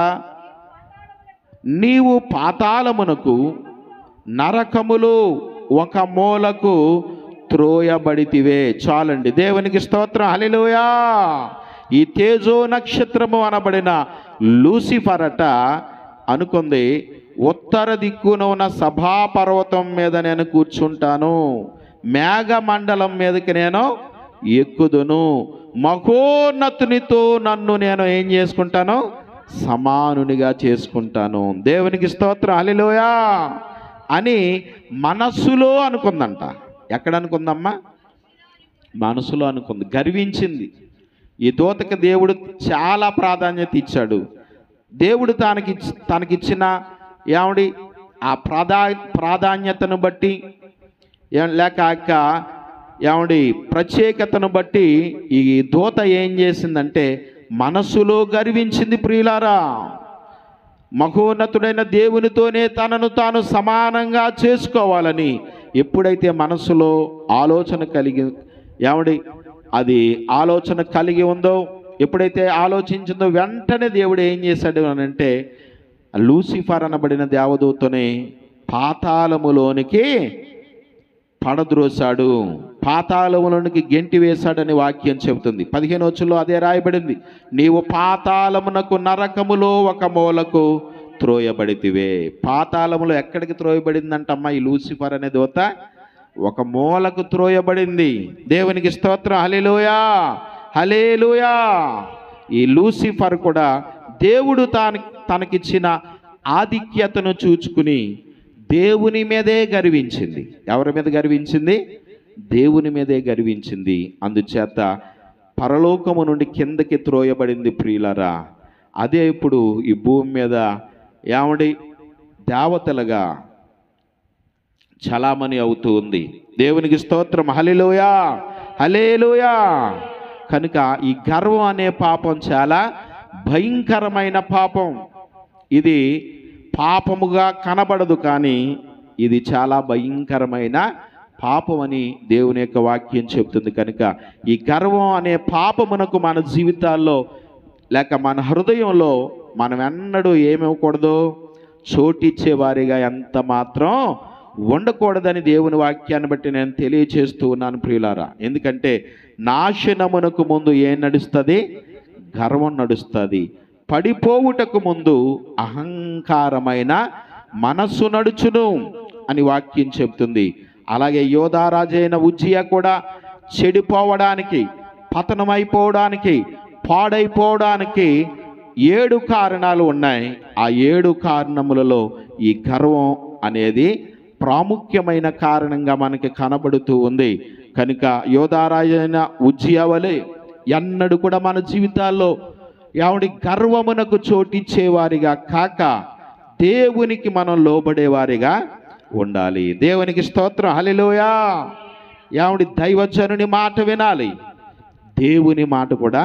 [SPEAKER 1] నీవు పాతాళమునకు నరకములు ఒక మూలకు త్రోయబడితివే చాలండి దేవునికి స్తోత్రం హలిలోయా ఈ తేజో నక్షత్రము అనబడిన లూసిఫర్ అట అనుకుంది ఉత్తర దిక్కున ఉన్న సభాపర్వతం మీద నేను కూర్చుంటాను మేఘ మండలం మీదకి నేను ఎక్కుదును మహోన్నతునితో నన్ను నేను ఏం చేసుకుంటాను సమానునిగా చేసుకుంటాను దేవునికి స్తోత్రం హలిలోయా అని మనస్సులో అనుకుందంట ఎక్కడ అనుకుందమ్మా మనసులో అనుకుంది గర్వించింది ఈ దూతకి దేవుడు చాలా ప్రాధాన్యత ఇచ్చాడు దేవుడు తనకి తనకిచ్చిన ఏమిడి ఆ ప్రాధా ప్రాధాన్యతను బట్టి ఏ- లేక ఆ యొక్క ఏమిడి ప్రత్యేకతను బట్టి ఈ దూత ఏం చేసిందంటే మనసులో గర్వించింది ప్రియులారా మహోన్నతుడైన దేవునితోనే తనను తాను సమానంగా చేసుకోవాలని ఎప్పుడైతే మనసులో ఆలోచన కలిగి ఏమిడి అది ఆలోచన కలిగి ఉందో ఎప్పుడైతే ఆలోచించిందో వెంటనే దేవుడు ఏం చేశాడు అని అంటే లూసిఫర్ అనబడిన దేవదూతని పాతాళములోనికి పడద్రోశాడు పాతాళములోనికి గెంటి వేశాడని వాక్యం చెబుతుంది పదిహేను వచ్చుల్లో అదే రాయబడింది నీవు పాతాళమునకు నరకములో ఒక మూలకు త్రోయబడితివే పాతాళములో ఎక్కడికి త్రోయబడిందంటమ్మా ఈ లూసిఫర్ అనే దోత ఒక మూలకు త్రోయబడింది దేవునికి స్తోత్రం హలేలుయా హలేలుయా ఈ లూసిఫర్ కూడా దేవుడు తాను తనకిచ్చిన ఆధిక్యతను చూచుకుని దేవుని మీదే గర్వించింది ఎవరి మీద గర్వించింది దేవుని మీదే గర్వించింది అందుచేత పరలోకము నుండి కిందకి త్రోయబడింది ప్రియులరా అదే ఇప్పుడు ఈ భూమి మీద ఏమండి దేవతలుగా చలామణి అవుతూ ఉంది దేవునికి స్తోత్రం హలిలోయా హలేలోయా కనుక ఈ గర్వం అనే పాపం చాలా భయంకరమైన పాపం ఇది పాపముగా కనబడదు కానీ ఇది చాలా భయంకరమైన పాపం అని దేవుని యొక్క వాక్యం చెప్తుంది కనుక ఈ గర్వం అనే పాపమునకు మన జీవితాల్లో లేక మన హృదయంలో మనం ఎన్నడూ ఏమివ్వకూడదు చోటిచ్చే వారిగా ఎంత మాత్రం ఉండకూడదని దేవుని వాక్యాన్ని బట్టి నేను తెలియచేస్తూ ఉన్నాను ప్రియులారా ఎందుకంటే నాశనమునకు ముందు ఏం నడుస్తుంది గర్వం నడుస్తుంది పడిపోవుటకు ముందు అహంకారమైన మనస్సు నడుచును అని వాక్యం చెప్తుంది అలాగే యోధారాజైన ఉజ్జియా కూడా చెడిపోవడానికి పతనమైపోవడానికి పాడైపోవడానికి ఏడు కారణాలు ఉన్నాయి ఆ ఏడు కారణములలో ఈ గర్వం అనేది ప్రాముఖ్యమైన కారణంగా మనకి కనబడుతూ ఉంది కనుక యోధారాజైన ఉజ్జియా వలె ఎన్నడూ కూడా మన జీవితాల్లో ఆవిడ గర్వమునకు చోటిచ్చేవారిగా కాక దేవునికి మనం లోబడేవారిగా ఉండాలి దేవునికి స్తోత్రం హలిలోయా ఆవిడ దైవజనుని మాట వినాలి దేవుని మాట కూడా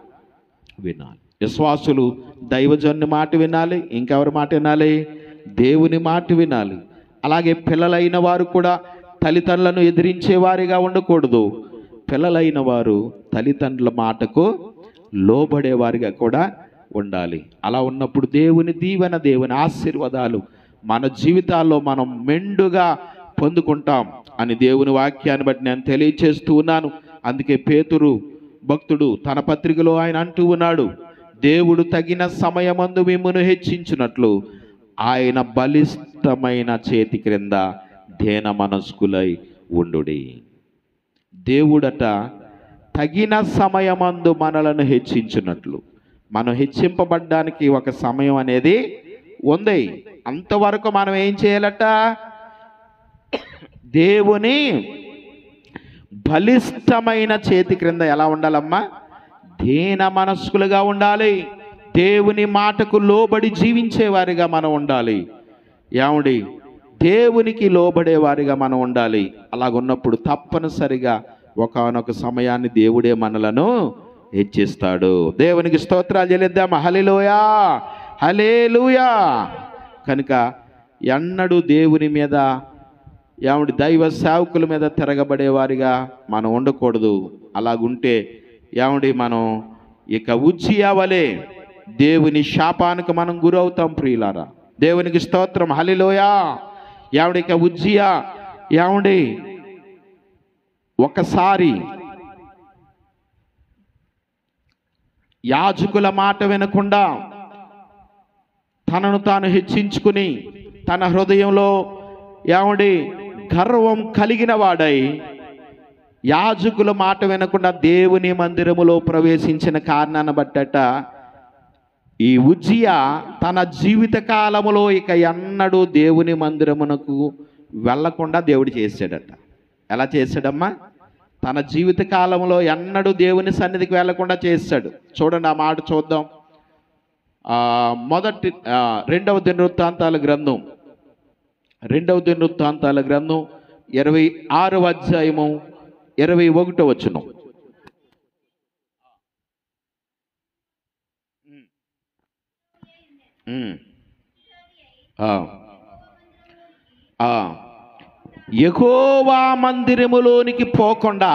[SPEAKER 1] వినాలి విశ్వాసులు దైవజనుని మాట వినాలి ఇంకెవరి మాట వినాలి దేవుని మాట వినాలి అలాగే పిల్లలైన వారు కూడా తల్లిదండ్రులను ఎదిరించే వారిగా ఉండకూడదు పిల్లలైన వారు తల్లిదండ్రుల మాటకు లోబడే వారిగా కూడా ఉండాలి అలా ఉన్నప్పుడు దేవుని దీవెన దేవుని ఆశీర్వాదాలు మన జీవితాల్లో మనం మెండుగా పొందుకుంటాం అని దేవుని వాక్యాన్ని బట్టి నేను తెలియచేస్తూ ఉన్నాను అందుకే పేతురు భక్తుడు తన పత్రికలో ఆయన అంటూ ఉన్నాడు దేవుడు తగిన సమయమందు మిమ్మును హెచ్చించినట్లు ఆయన బలిష్టమైన చేతి క్రింద ధ్యేన మనస్కులై ఉండుడి దేవుడట తగిన సమయమందు మనలను హెచ్చించినట్లు మనం హెచ్చింపబడ్డానికి ఒక సమయం అనేది ఉంది అంతవరకు మనం ఏం చేయాలట దేవుని బలిష్టమైన చేతి క్రింద ఎలా ఉండాలమ్మా దీన మనస్కులుగా ఉండాలి దేవుని మాటకు లోబడి జీవించేవారిగా మనం ఉండాలి ఏమండి దేవునికి లోబడే వారిగా మనం ఉండాలి అలాగున్నప్పుడు తప్పనిసరిగా ఒకనొక సమయాన్ని దేవుడే మనలను హెచ్చిస్తాడు దేవునికి స్తోత్రాలు చెల్లిద్దాం హలిలోయా హలేలుయా కనుక ఎన్నడూ దేవుని మీద ఏమిటి దైవ సేవకుల మీద తిరగబడేవారిగా మనం ఉండకూడదు అలాగుంటే ఏమిటి మనం ఇక ఉజ్జియా వలె దేవుని శాపానికి మనం గురవుతాం ప్రియులారా దేవునికి స్తోత్రం హలిలోయా ఏమిడి ఇక ఉజ్జియా ఏమిడి ఒకసారి యాజకుల మాట వినకుండా తనను తాను హెచ్చించుకుని తన హృదయంలో ఏమండి గర్వం కలిగిన వాడై యాజకుల మాట వినకుండా దేవుని మందిరములో ప్రవేశించిన కారణాన్ని బట్టట ఈ ఉజ్జియా తన జీవిత కాలములో ఇక ఎన్నడూ దేవుని మందిరమునకు వెళ్ళకుండా దేవుడు చేశాడట ఎలా చేశాడమ్మా తన జీవిత కాలంలో ఎన్నడూ దేవుని సన్నిధికి వెళ్లకుండా చేశాడు చూడండి ఆ మాట చూద్దాం ఆ, మొదటి ఆ, రెండవ దినవృత్తాంతాల గ్రంథం రెండవ దినవృత్తాంతాల గ్రంథం ఇరవై ఆరవ అధ్యాయము ఇరవై ఒకటో వచనం ఉమ్. ఆ. ఆ. యెహోవా మందిరములోనికి పోకుండా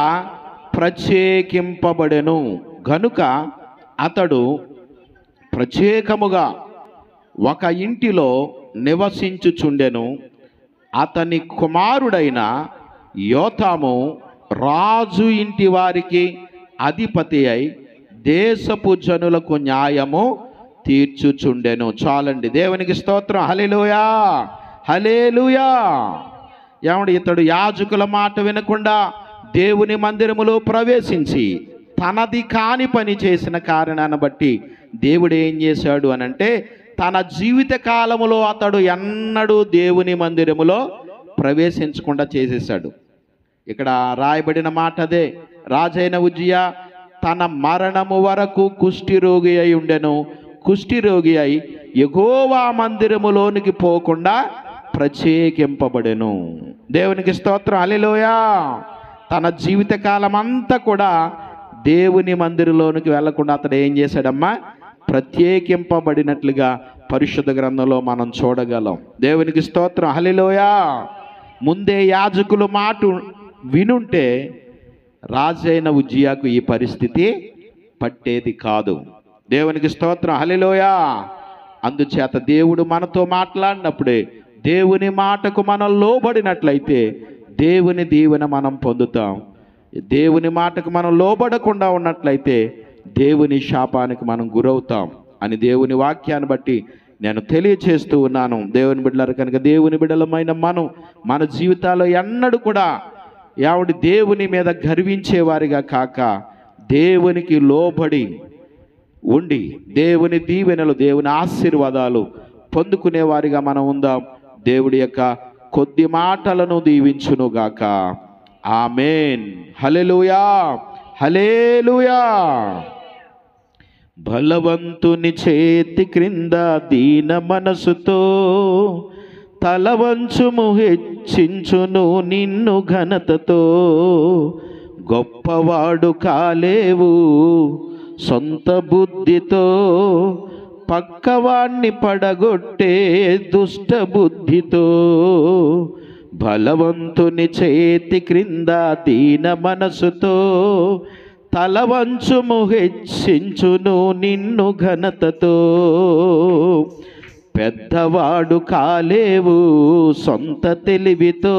[SPEAKER 1] ప్రత్యేకింపబడెను గనుక అతడు ప్రత్యేకముగా ఒక ఇంటిలో నివసించుచుండెను అతని కుమారుడైన యోతాము రాజు ఇంటి వారికి అధిపతి అయి దేశపు జనులకు న్యాయము తీర్చుచుండెను చాలండి దేవునికి స్తోత్రం హలేలుయా హలేలుయా ఏమండి ఇతడు యాజకుల మాట వినకుండా దేవుని మందిరములో ప్రవేశించి తనది కాని పని చేసిన కారణాన్ని బట్టి దేవుడు ఏం చేశాడు అని అంటే తన జీవిత కాలములో అతడు ఎన్నడూ దేవుని మందిరములో ప్రవేశించకుండా చేసేసాడు ఇక్కడ రాయబడిన మాట అదే రాజైన ఉజ్జియ తన మరణము వరకు కుష్టి రోగి అయి ఉండెను కుష్టి రోగి అయి ఎగోవా మందిరములోనికి పోకుండా ప్రత్యేకింపబడెను దేవునికి స్తోత్రం అలిలోయా తన జీవిత కాలం అంతా కూడా దేవుని మందిరంలోనికి వెళ్లకుండా అతడు ఏం చేశాడమ్మా ప్రత్యేకింపబడినట్లుగా పరిశుద్ధ గ్రంథంలో మనం చూడగలం దేవునికి స్తోత్రం హలిలోయా ముందే యాజకులు మాట వినుంటే రాజైన ఉజ్జియాకు ఈ పరిస్థితి పట్టేది కాదు దేవునికి స్తోత్రం హలిలోయా అందుచేత దేవుడు మనతో మాట్లాడినప్పుడే దేవుని మాటకు మనం లోబడినట్లయితే దేవుని దీవెన మనం పొందుతాం దేవుని మాటకు మనం లోబడకుండా ఉన్నట్లయితే దేవుని శాపానికి మనం గురవుతాం అని దేవుని వాక్యాన్ని బట్టి నేను తెలియచేస్తూ ఉన్నాను దేవుని బిడ్డలారు కనుక దేవుని బిడ్డలమైన మనం మన జీవితాల్లో ఎన్నడూ కూడా ఆవిడ దేవుని మీద గర్వించేవారిగా కాక దేవునికి లోబడి ఉండి దేవుని దీవెనలు దేవుని ఆశీర్వాదాలు పొందుకునేవారిగా మనం ఉందాం దేవుడి యొక్క కొద్ది మాటలను దీవించునుగాక ఆమెన్ హలెలుయా హలేలుయా బలవంతుని చేతి క్రింద దీన మనసుతో తలవంచుము హెచ్చించును నిన్ను ఘనతతో గొప్పవాడు కాలేవు సొంత బుద్ధితో పక్కవాణ్ణి పడగొట్టే దుష్ట బుద్ధితో బలవంతుని చేతి క్రింద దీన మనసుతో తలవంచుము హెచ్చించును నిన్ను ఘనతతో పెద్దవాడు కాలేవు సొంత తెలివితో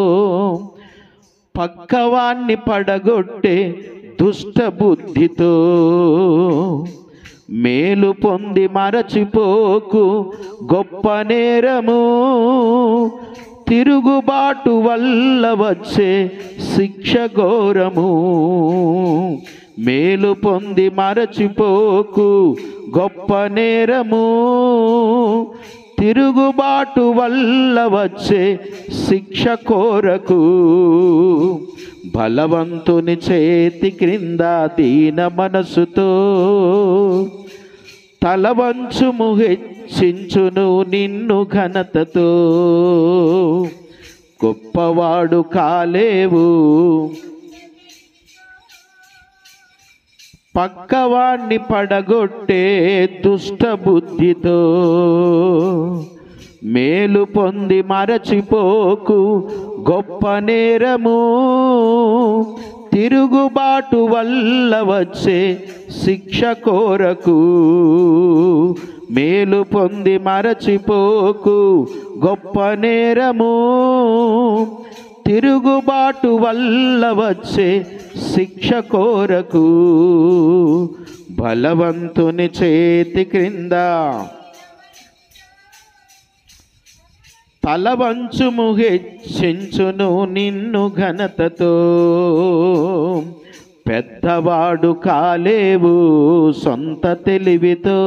[SPEAKER 1] పక్కవాణ్ణి పడగొట్టే దుష్ట బుద్ధితో మేలు పొంది మరచిపోకు గొప్ప నేరము తిరుగుబాటు వల్ల వచ్చే శిక్ష ఘోరము మేలు పొంది మరచిపోకు గొప్ప నేరము తిరుగుబాటు వల్ల వచ్చే శిక్ష కోరకు బలవంతుని చేతి క్రింద దీన మనసుతో తలవంచుము హెచ్చించును నిన్ను ఘనతతో గొప్పవాడు కాలేవు పక్కవాణ్ణి పడగొట్టే దుష్ట బుద్ధితో మేలు పొంది మరచిపోకు గొప్ప నేరము తిరుగుబాటు వల్ల వచ్చే శిక్ష కోరకు మేలు పొంది మరచిపోకు గొప్ప నేరము తిరుగుబాటు వల్ల వచ్చే శిక్ష కోరకు బలవంతుని చేతి క్రింద తలవంచుము హెచ్చించును నిన్ను ఘనతతో పెద్దవాడు కాలేవు సొంత తెలివితో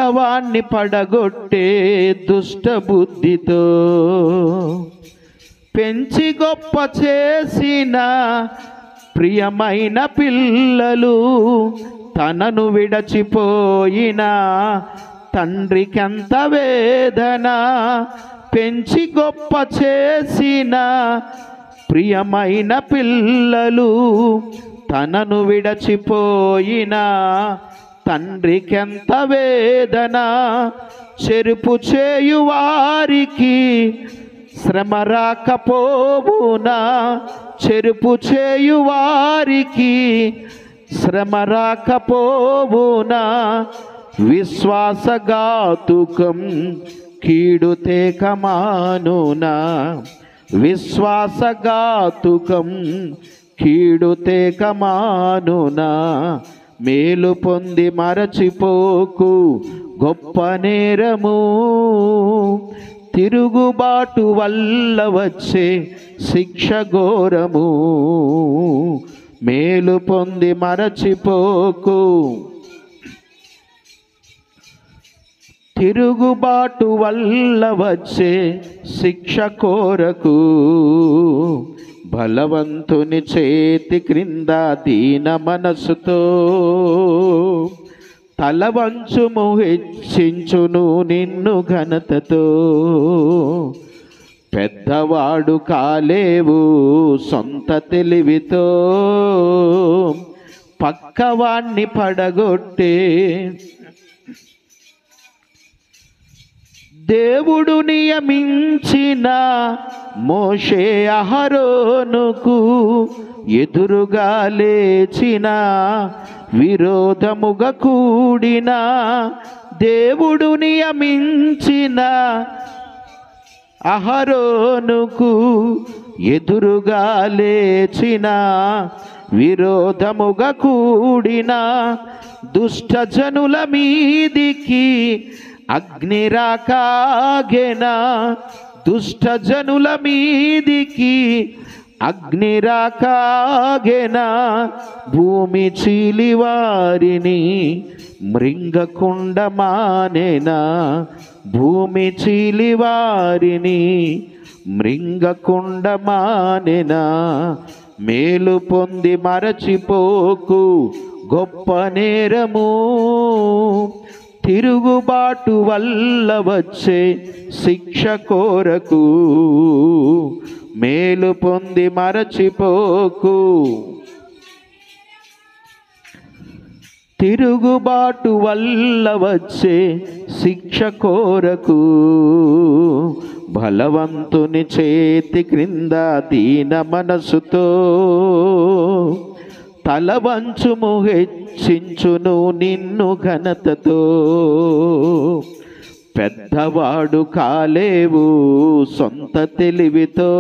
[SPEAKER 1] పక్కవాణ్ణి పడగొట్టే దుష్ట బుద్ధితో పెంచి గొప్ప చేసిన ప్రియమైన పిల్లలు తనను విడచిపోయిన తండ్రికెంత వేదన పెంచి గొప్ప చేసిన ప్రియమైన పిల్లలు తనను విడచిపోయిన తండ్రికెంత వేదన చెరుపు చేయువారికి శ్రమ రాకపోవునా చెరుపు చేయువారికి శ్రమ రాకపోవునా విశ్వాసఘాతుకం కీడుతే కమానునా విశ్వాసఘాతుకం కీడుతే కమానునా మేలు పొంది మరచిపోకు గొప్ప నేరము తిరుగుబాటు వల్ల వచ్చే శిక్ష ఘోరము మేలు పొంది మరచిపోకు తిరుగుబాటు వల్ల వచ్చే శిక్ష కోరకు బలవంతుని చేతి క్రింద దీన మనసుతో తల వంచుము హెచ్చించును నిన్ను ఘనతతో పెద్దవాడు కాలేవు సొంత తెలివితో పక్కవాణ్ణి పడగొట్టే దేవుడు నియమించిన మోషే అహరోనుకు ఎదురుగా లేచిన విరోధముగా కూడిన దేవుడు నియమించిన అహరోనుకు ఎదురుగా లేచిన విరోధముగా కూడిన దుష్ట జనుల మీదికి అగ్ని రాకాగెనా దుష్ట జనుల మీదికి అగ్ని రాకాగెనా భూమి చీలివారిని మృంగకుండ మానేనా భూమి చీలివారిని మృంగకుండ మానేనా మేలు పొంది మరచిపోకు గొప్ప నేరము తిరుగుబాటు వల్ల వచ్చే శిక్ష కోరకు మేలు పొంది మరచిపోకు తిరుగుబాటు వల్ల వచ్చే శిక్ష కోరకు బలవంతుని చేతి క్రింద దీన మనసుతో తల వంచుము హెచ్చించును నిన్ను ఘనతతో పెద్దవాడు కాలేవు సొంత తెలివితో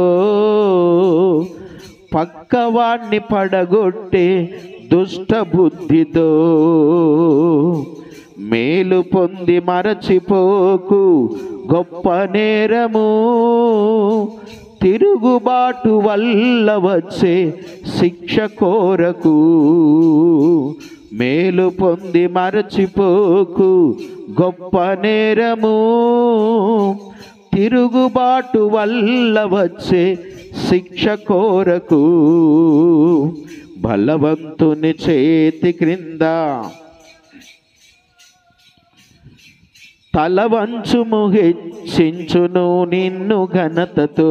[SPEAKER 1] పక్కవాణ్ణి పడగొట్టే దుష్ట బుద్ధితో మేలు పొంది మరచిపోకు గొప్ప నేరము తిరుగుబాటు వల్ల వచ్చే శిక్ష కోరకు మేలు పొంది మరచిపోకు గొప్ప నేరము తిరుగుబాటు వల్ల వచ్చే శిక్ష కోరకు బలవంతుని చేతి క్రింద తల వంచుము హెచ్చించును నిన్ను ఘనతతో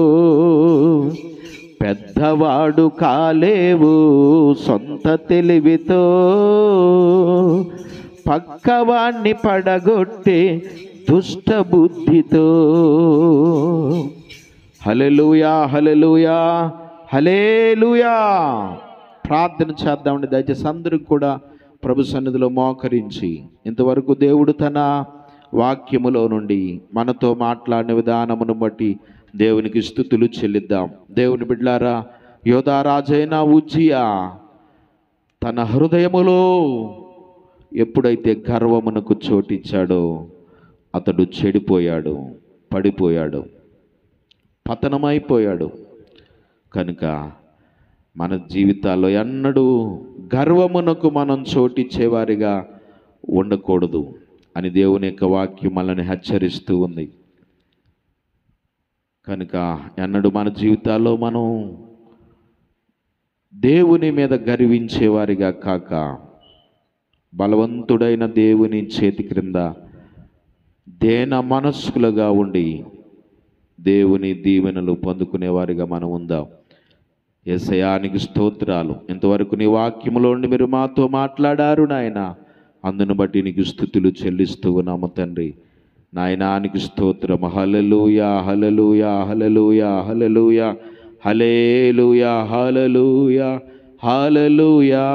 [SPEAKER 1] పెద్దవాడు కాలేవు సొంత తెలివితో పక్కవాణ్ణి పడగొట్టే దుష్ట బుద్ధితో హలెలుయా హలెలుయా హలేలుయా ప్రార్థన చేద్దామండి దయచేసి అందరికి కూడా ప్రభు సన్నిధిలో మోకరించి ఇంతవరకు దేవుడు తన వాక్యములో నుండి మనతో మాట్లాడిన విధానమును బట్టి దేవునికి స్థుతులు చెల్లిద్దాం దేవుని బిడ్లారా యోధారాజైన ఉజ్జియా తన హృదయములో ఎప్పుడైతే గర్వమునకు చోటిచ్చాడో అతడు చెడిపోయాడు పడిపోయాడు పతనమైపోయాడు కనుక మన జీవితాల్లో ఎన్నడూ గర్వమునకు మనం చోటిచ్చేవారిగా ఉండకూడదు అని దేవుని యొక్క వాక్యం మనల్ని హెచ్చరిస్తూ ఉంది కనుక ఎన్నడూ మన జీవితాల్లో మనం దేవుని మీద గర్వించేవారిగా కాక బలవంతుడైన దేవుని చేతి క్రింద దేన మనస్కులుగా ఉండి దేవుని దీవెనలు పొందుకునేవారిగా మనం ఉందాం ఎసయానికి స్తోత్రాలు ఇంతవరకు నీ వాక్యములోండి మీరు మాతో మాట్లాడారు నాయన అందును బట్టి నీకు స్థుతులు చెల్లిస్తూ ఉన్నాము తండ్రి నాయనానికి స్తోత్రం హలలుయా హలలుయా హలలుయా హలలుయా హలేలుయా హలలుయా హలలుయా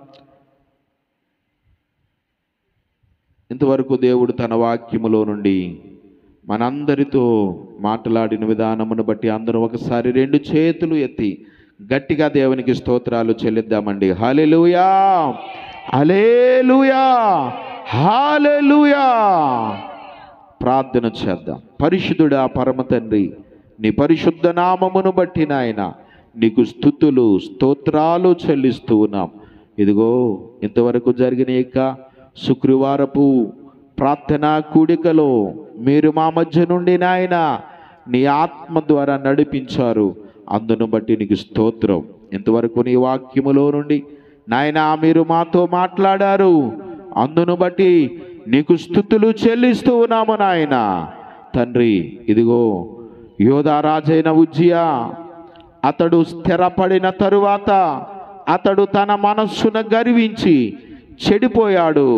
[SPEAKER 1] ఇంతవరకు దేవుడు తన వాక్యములో నుండి మనందరితో మాట్లాడిన విధానమును బట్టి అందరం ఒకసారి రెండు చేతులు ఎత్తి గట్టిగా దేవునికి స్తోత్రాలు చెల్లిద్దామండి హాలెలుయా హలేలుయా హాలెలుయా ప్రార్థన చేద్దాం పరిశుద్ధుడా పరమ తండ్రి నీ పరిశుద్ధ నామమును బట్టి నాయన నీకు స్థుతులు స్తోత్రాలు చెల్లిస్తూ ఉన్నాం ఇదిగో ఇంతవరకు జరిగిన యొక్క శుక్రవారపు ప్రార్థనా కూడికలో మీరు మా మధ్య నుండి నాయన నీ ఆత్మ ద్వారా నడిపించారు అందును బట్టి నీకు స్తోత్రం ఇంతవరకు నీ వాక్యములో నుండి నాయన మీరు మాతో మాట్లాడారు అందును బట్టి నీకు స్థుతులు చెల్లిస్తూ ఉన్నాము నాయన తండ్రి ఇదిగో యోధారాజైన ఉజ్జియా అతడు స్థిరపడిన తరువాత అతడు తన మనస్సును గర్వించి చెడిపోయాడు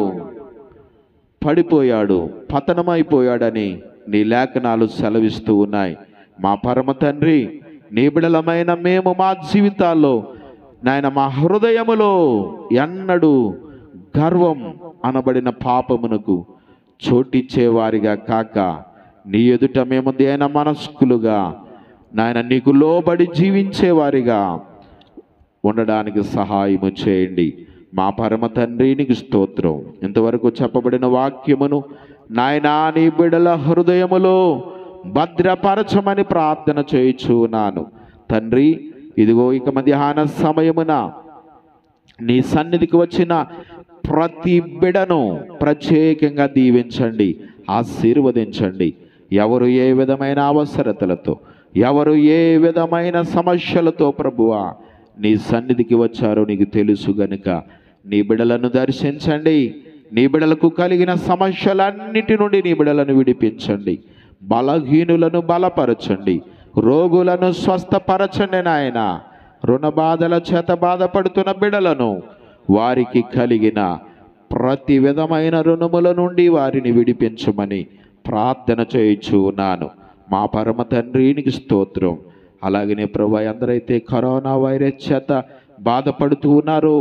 [SPEAKER 1] పడిపోయాడు పతనమైపోయాడని నీ లేఖనాలు సెలవిస్తూ ఉన్నాయి మా పరమ తండ్రి నీ బిడలమైన మేము మా జీవితాల్లో నాయన మా హృదయములో ఎన్నడూ గర్వం అనబడిన పాపమునకు చోటిచ్చేవారిగా కాక నీ ఎదుట మేము దేన మనస్కులుగా నాయన నీకు లోబడి జీవించేవారిగా ఉండడానికి సహాయము చేయండి మా పరమ తండ్రి నీకు స్తోత్రం ఇంతవరకు చెప్పబడిన వాక్యమును నాయనా నీ బిడల హృదయములో భద్రపరచమని ప్రార్థన చేయుచున్నాను తండ్రి ఇదిగో ఇక మధ్యాహ్న సమయమున నీ సన్నిధికి వచ్చిన ప్రతి బిడను ప్రత్యేకంగా దీవించండి ఆశీర్వదించండి ఎవరు ఏ విధమైన అవసరతలతో ఎవరు ఏ విధమైన సమస్యలతో ప్రభువా నీ సన్నిధికి వచ్చారో నీకు తెలుసు గనుక నీ బిడలను దర్శించండి నీ బిడలకు కలిగిన సమస్యలన్నిటి నుండి నీ బిడలను విడిపించండి బలహీనులను బలపరచండి రోగులను స్వస్థపరచండి నాయన రుణ బాధల చేత బాధపడుతున్న బిడలను వారికి కలిగిన ప్రతి విధమైన రుణముల నుండి వారిని విడిపించమని ప్రార్థన చేయించు ఉన్నాను మా పరమ తండ్రికి స్తోత్రం అలాగనే ప్రభు ఎందరైతే కరోనా వైరస్ చేత బాధపడుతూ ఉన్నారో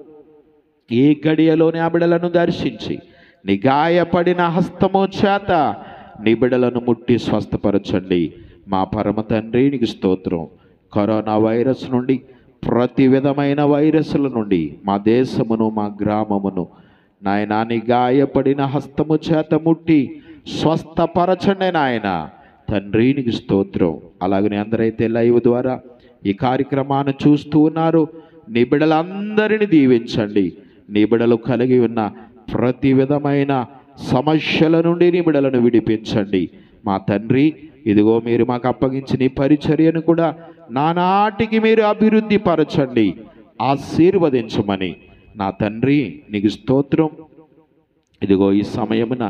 [SPEAKER 1] ఏ గడియలోని ఆ బిడలను దర్శించి నీ గాయపడిన హస్తము చేత నీ బిడలను ముట్టి స్వస్థపరచండి మా పరమ తండ్రి నీకు స్తోత్రం కరోనా వైరస్ నుండి ప్రతి విధమైన వైరస్ల నుండి మా దేశమును మా గ్రామమును నాయనా నీ గాయపడిన హస్తము చేత ముట్టి స్వస్థపరచండి నాయన తండ్రి నీకు స్తోత్రం అలాగనే అందరైతే లైవ్ ద్వారా ఈ కార్యక్రమాన్ని చూస్తూ ఉన్నారు నీ బిడలందరినీ దీవించండి నీ బిడలు కలిగి ఉన్న ప్రతి విధమైన సమస్యల నుండి నీ బిడలను విడిపించండి మా తండ్రి ఇదిగో మీరు మాకు అప్పగించిన ఈ పరిచర్యను కూడా నానాటికి మీరు అభివృద్ధి పరచండి ఆశీర్వదించమని నా తండ్రి నీకు స్తోత్రం ఇదిగో ఈ సమయమున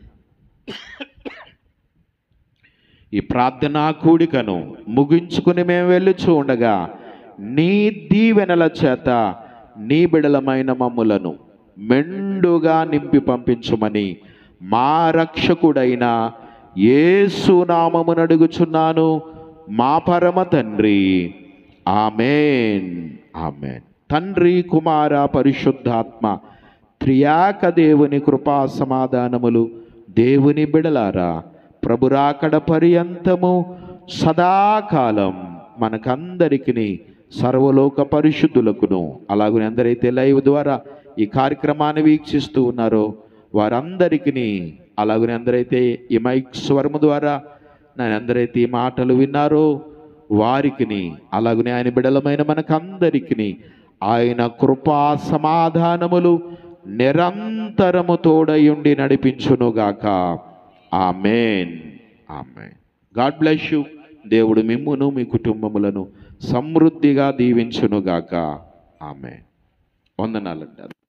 [SPEAKER 1] ఈ ప్రార్థనా కూడికను ముగించుకుని మేము వెళ్ళుచూ ఉండగా నీ దీవెనల చేత నీ బిడలమైన మమ్ములను మెండుగా నింపి పంపించమని మా రక్షకుడైన యేసు నామమును అడుగుచున్నాను మా పరమ తండ్రి ఆమెన్ ఆమెన్ తండ్రి కుమార పరిశుద్ధాత్మ త్రియాక దేవుని కృపా సమాధానములు దేవుని బిడలారా ప్రభురాకడ పర్యంతము సదాకాలం మనకందరికీ సర్వలోక పరిశుద్ధులకును అలాగనే అందరైతే లైవ్ ద్వారా ఈ కార్యక్రమాన్ని వీక్షిస్తూ ఉన్నారో వారందరికీ అలాగనే అందరైతే ఈ మైక్ స్వరము ద్వారా నేను అందరైతే ఈ మాటలు విన్నారో వారికిని అలాగనే ఆయన బిడలమైన మనకందరికీ ఆయన కృపా సమాధానములు నిరంతరము తోడయుండి నడిపించునుగాక ఆమెన్ ఆమెన్ గాడ్ బ్లెస్ యూ దేవుడు మిమ్మును మీ కుటుంబములను సమృద్ధిగా దీవించునుగాక ఆమె వందనాలంటారు